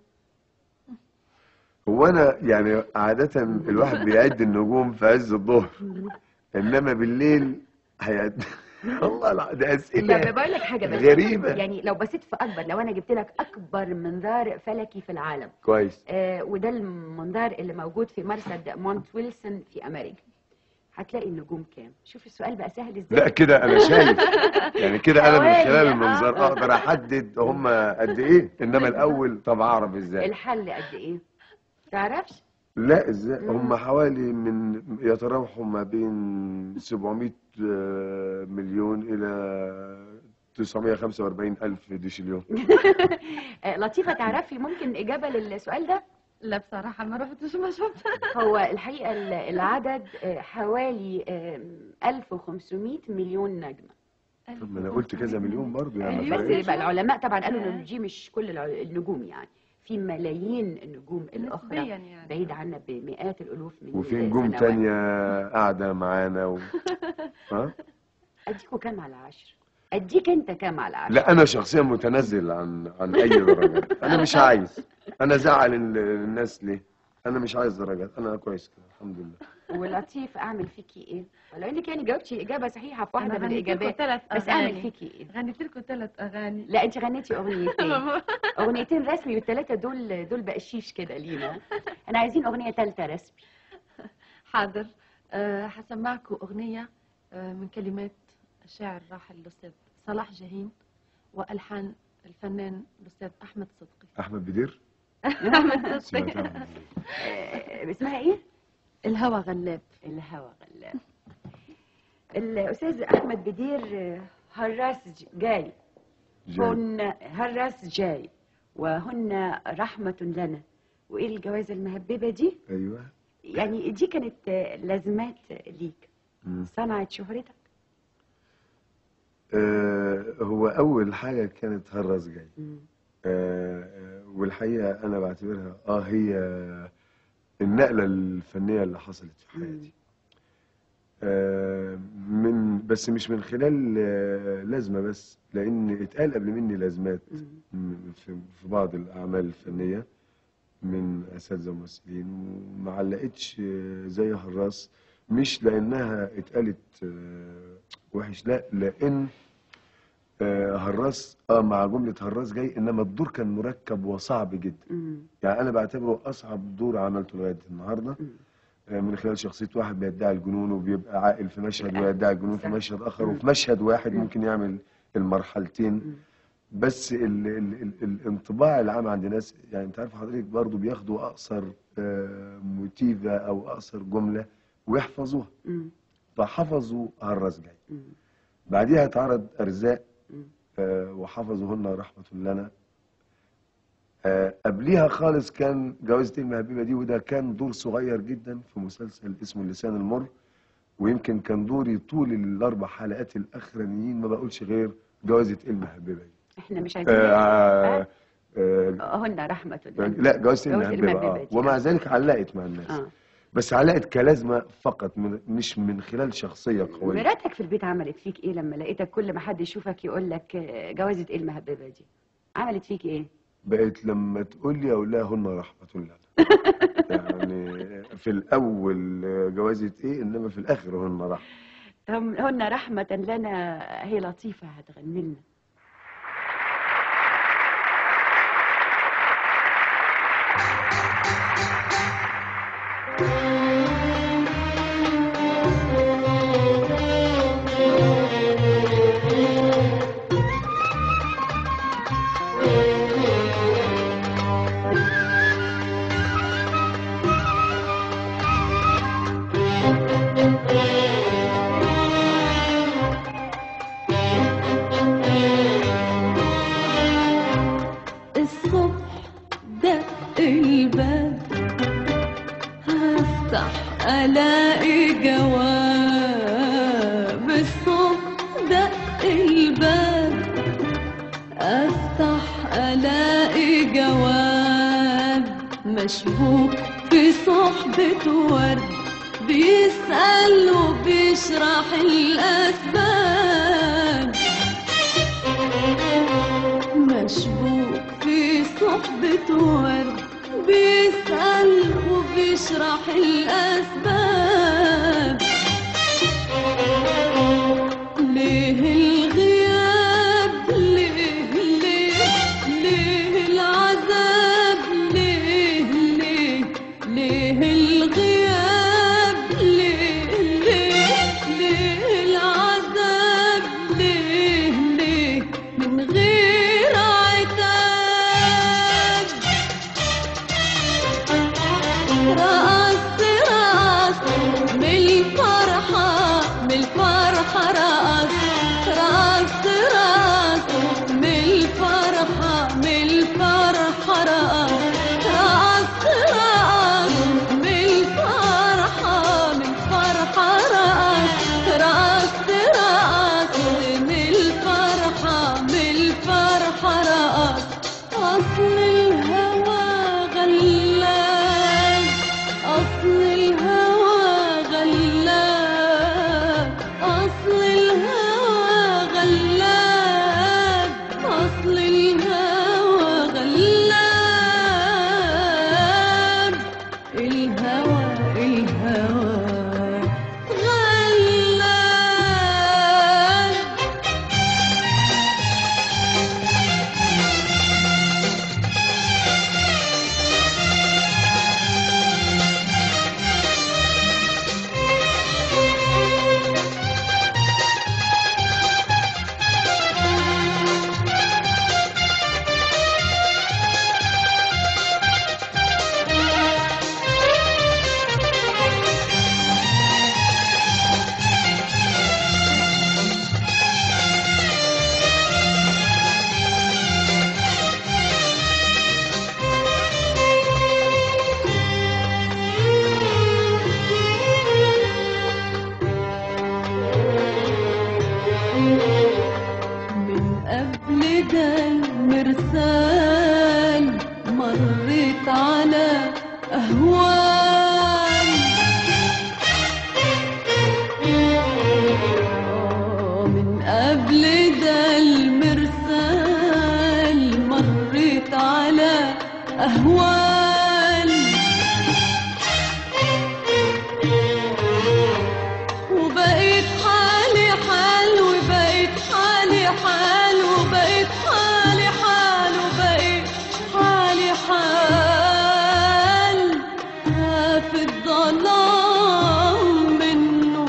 هو انا يعني عاده الواحد بيعد النجوم في عز الظهر انما بالليل هيقد والله لا ده طب اسئله بقول لك حاجه بس غريبة. يعني لو بصيت في اكبر لو انا جبت لك اكبر منظار فلكي في العالم كويس آه وده المنظار اللي موجود في مرصد مونت ويلسون في امريكا هتلاقي النجوم كام شوف السؤال بقى سهل ازاي لا كده انا شايف يعني كده انا من حوالي، خلال آه. المنظار اقدر احدد هم قد ايه انما الاول طب اعرف ازاي الحل قد ايه تعرفش لا ازاي هم حوالي من يتراوحوا ما بين 700 آه، مليون الى 945 الف ديشليون آه، لطيفه تعرفي ممكن اجابه للسؤال ده لا بصراحة ما رحتش ما شفت هو الحقيقه ال- العدد آه، حوالي آه، 1500 مليون نجمه طب ما انا قلت كذا مليون برضه يعني بس فرقتش. يبقى العلماء طبعا قالوا ان دي مش كل الع- النجوم يعني في ملايين النجوم الاخرى نسبياً يعني. بعيد عنا بمئات الالوف من وفي نجوم السنوات. تانية قاعدة معانا و... ها؟ اديكوا كام على عشر اديك انت كام على عشر لا أنا شخصيا متنزل عن عن أي درجات أنا مش عايز أنا زعل ال- الناس ليه؟ أنا مش عايز درجات أنا كويس كده الحمد لله ولطيف اعمل فيكي ايه ولو انك يعني جاوبتي اجابه صحيحه في واحده أنا من غنيت لكم الاجابات ثلاث بس أغاني. اعمل فيكي ايه غنيت لكم ثلاث أغاني لا انت غنيتي اغنيتين اغنيتين رسمي والثلاثه دول دول بقشيش كده لينا انا عايزين اغنيه ثالثه رسمي حاضر أه هسمعكم أغنية أه من كلمات الشاعر الراحل الأستاذ صلاح جاهين وألحان الفنان الأستاذ أحمد صدقي أحمد بدير أحمد صدقي سمعتها. آه، اسمها ايه الهوى غلاب الهوى غلاب الاستاذ احمد بدير آه، هراس ج- جاي جاي. هن هراس جاي وهن رحمة لنا وايه الجوازة المهببة دي أيوه يعني دي كانت آه، لازمات ليك مم. صنعت شهرتك آه هو أول حاجة كانت هرس جاي مم. آه آه، والحقيقة أنا بعتبرها آه هي النقلة الفنية اللي حصلت في حياتي آه، من بس مش من خلال آه، لازمة بس لأن اتقال قبل مني لازمات م- في في بعض الأعمال الفنية من أساتذة وممثلين وما علقتش آه، زي هراس مش لأنها اتقالت آه، وحش لا لأن آه، هراس اه مع جملة هراس جاي إنما الدور كان مركب وصعب جدا يعني أنا بعتبره أصعب دور عملته لغاية النهاردة آه، من خلال شخصية واحد بيدعي الجنون وبيبقى عاقل في مشهد ويدعي الجنون في مشهد آخر وفي مشهد واحد ممكن يعمل المرحلتين بس ال ال ال الانطباع العام عند ناس يعني انت عارف حضرتك برضو بياخدوا اقصر آه، موتيفة او اقصر جملة ويحفظوها فحفظوا هالراس جاي بعديها اتعرض ارزاق آه، وحفظوهن رحمة لنا آه، قبليها خالص كان جوازة المهببة دي وده كان دور صغير جدا في مسلسل اسمه اللسان المر ويمكن كان دوري طول الاربع حلقات الاخرانيين ما بقولش غير جوازة المهببة دي احنا مش عايزين آه آه هن رحمة لا جوازة جوازة المهببة المهببة آه. دي. ومع ذلك علقت مع الناس آه. بس علقت كلازمة فقط من مش من خلال شخصية قوية مراتك في البيت عملت فيك ايه لما لقيتك كل ما حد يشوفك يقول لك آه، جوازة ايه المهببة دي عملت فيك ايه بقت لما تقول لي اقول لها هن رحمة الله يعني في الاول جوازة ايه انما في الاخر هن رحمة هم هن رحمة لنا هي لطيفة هتغني لنا الصبح دق الباب هفتح الاقي جواب الصبح دق الباب افتح الاقي جواب مشبوك في صحبة ورد بيسأل وبيشرح الأسباب مشبوك في صحبة ورد بيسأل وبيشرح الأسباب رقصت رقصت رقصت من الفرحة من الفرحة رقصت رقصت رقصت من الفرحة من الفرحة رقصت رقصت رقصت من الفرحة من الفرحة رقصت أصل الهوى غلاب أصل الهوى غلاب أصل الهوى غلاب أصل الهوى غلاب الهوى الهوى غلاب من قبل ده المرسال مريت على أهوال آه، من قبل ده المرسال مريت على أهوال وبقيت حالي حال وبقيت حالي حال وبقيت حالي حال وبقيت حالي حال في الظلام منه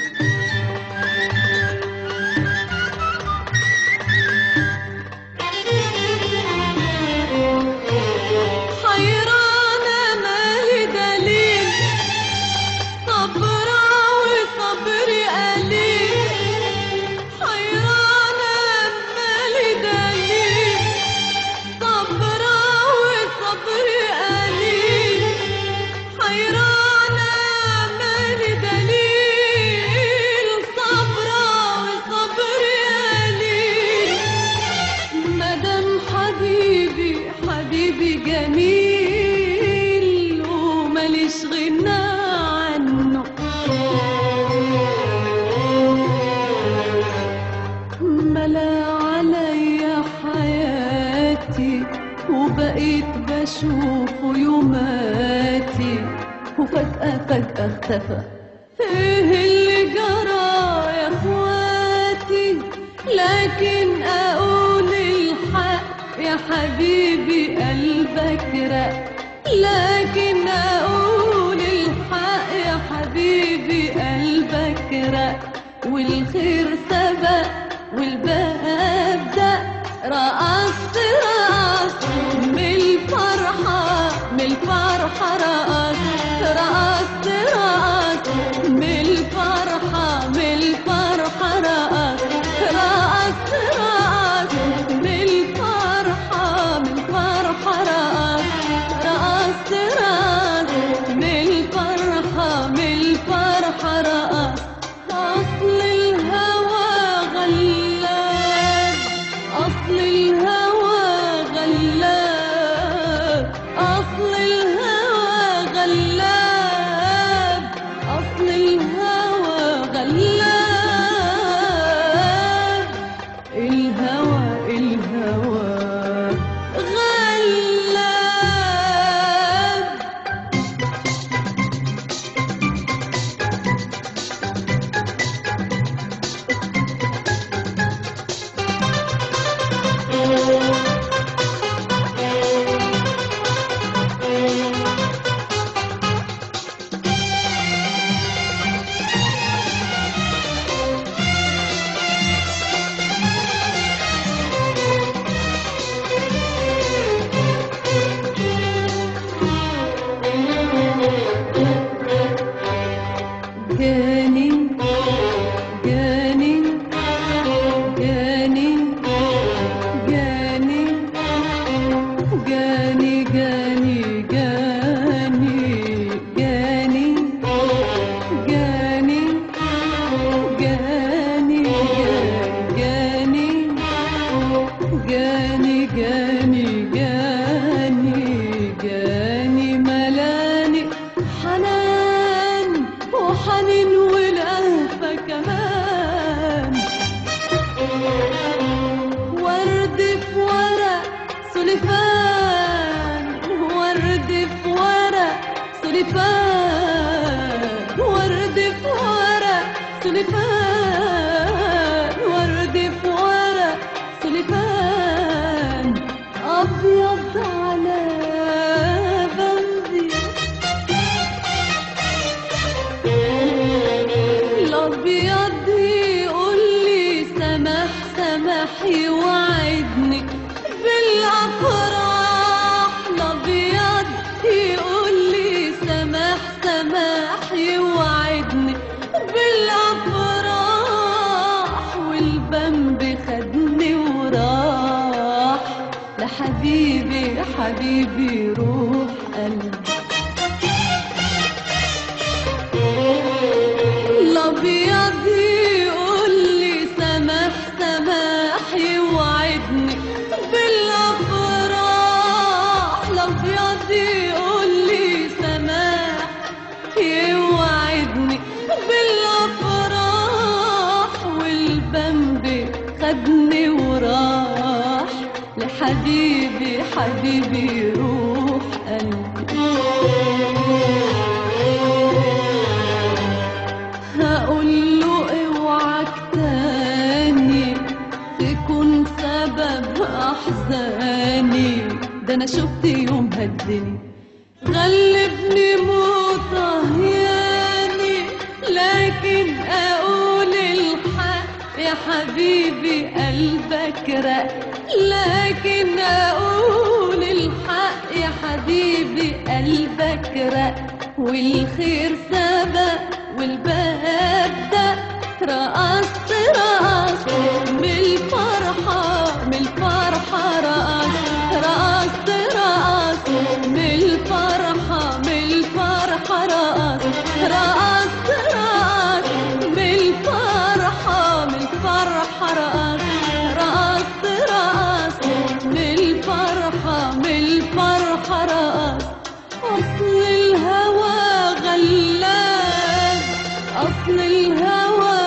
حيرانة مالي دليل صبرة وصبري قليل حيرانة مالي دليل صبرة وصبري قليل حيرانة مالي دليل صبرة وصبري قليل مدام حبيبي حبيبي جميل وماليش غنى عنه ملا عليا حياتي وبقيت بشوفه يوماتي وفجأة فجأة اختفى ايه اللي جرى يا اخواتي لكن اقول الحق يا حبيبي قلبك رق لكن اقول الحق يا حبيبي قلبك رق والخير سبق والباب دق رقصت رقصت من الفرحة من الفرحة رقصت رقصت رقصت من الفرحة من الفرحة رقصت رقصت رقصت من الفرحة من الفرحة رقصت رقصت رقصت من الفرحة من الفرحة رقصت أصل الهوى غلاب أصل الهوى غلاب أصل الهوى غلاب سماح يوعدني بالأفراح الأبيض يقول لي سماح سماح يوعدني بالأفراح والبنب خدني وراح لحبيبي حبيبي روح قلبي الابيض يقول لي سماح سماح يوعدني بالافراح الابيض يقول لي سماح يوعدني بالافراح والبنب خدني وراح لحبيبي حبيبي روح قلبي هقول له اوعك تاني تكون سبب احزاني ده انا شفت يوم هدني غلبني موت هياني لكن اقول الحق يا حبيبي قلبك رق لكن اقول الحق يا حبيبي قلبك رق والخير سبق والباب ده رقصت رقصت من الفرحة من الفرحة رقصت رقصت رقصت من الفرحة من الفرحة رقصت رقصت رقصت من الفرحة من الفرحة رقصت رقصت رقصت من الفرحة من الفرحة رقصت أصل الهوى غلاب أصل الهوى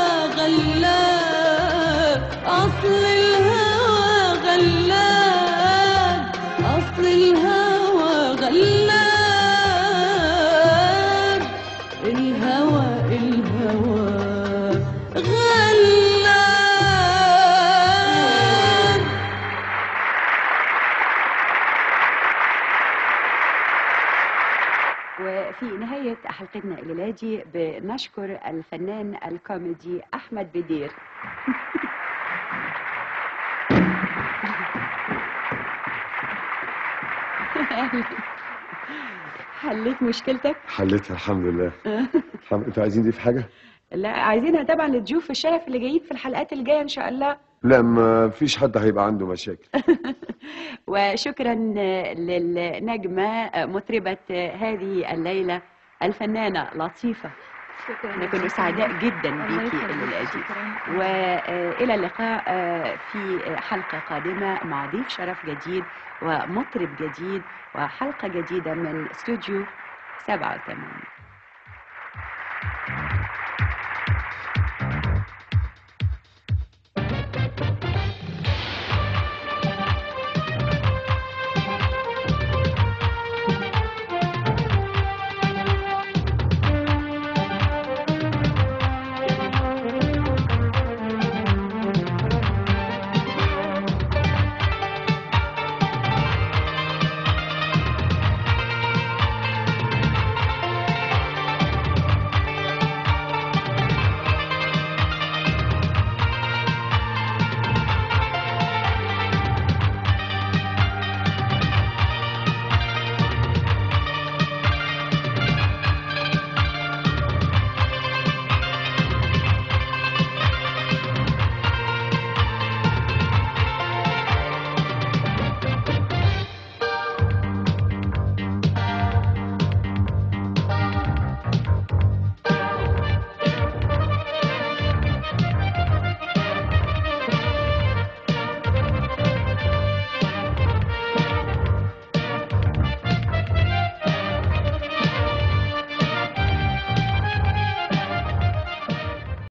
غلاب أصل الهوى غلاب أصل الهوى غلاب الهوى الهوى غلاب وفي نهاية حلقتنا الليلة دي بنشكر الفنان الكوميدي أحمد بدير حليت مشكلتك؟ حليتها الحمد لله الحمد انتوا عايزين دي في حاجه لا عايزينها طبعا لضيوف الشرف اللي جايين في الحلقات الجاية إن شاء الله لا ما فيش حد هيبقى عنده مشاكل وشكرا للنجمة مطربة هذه الليلة الفنانة لطيفة شكرا احنا كنا سعداء جدا الله بيكي يخليك، الليلة دي شكراً. والى اللقاء آه، في حلقة قادمة مع ضيف شرف جديد ومطرب جديد وحلقة جديدة من استوديو 87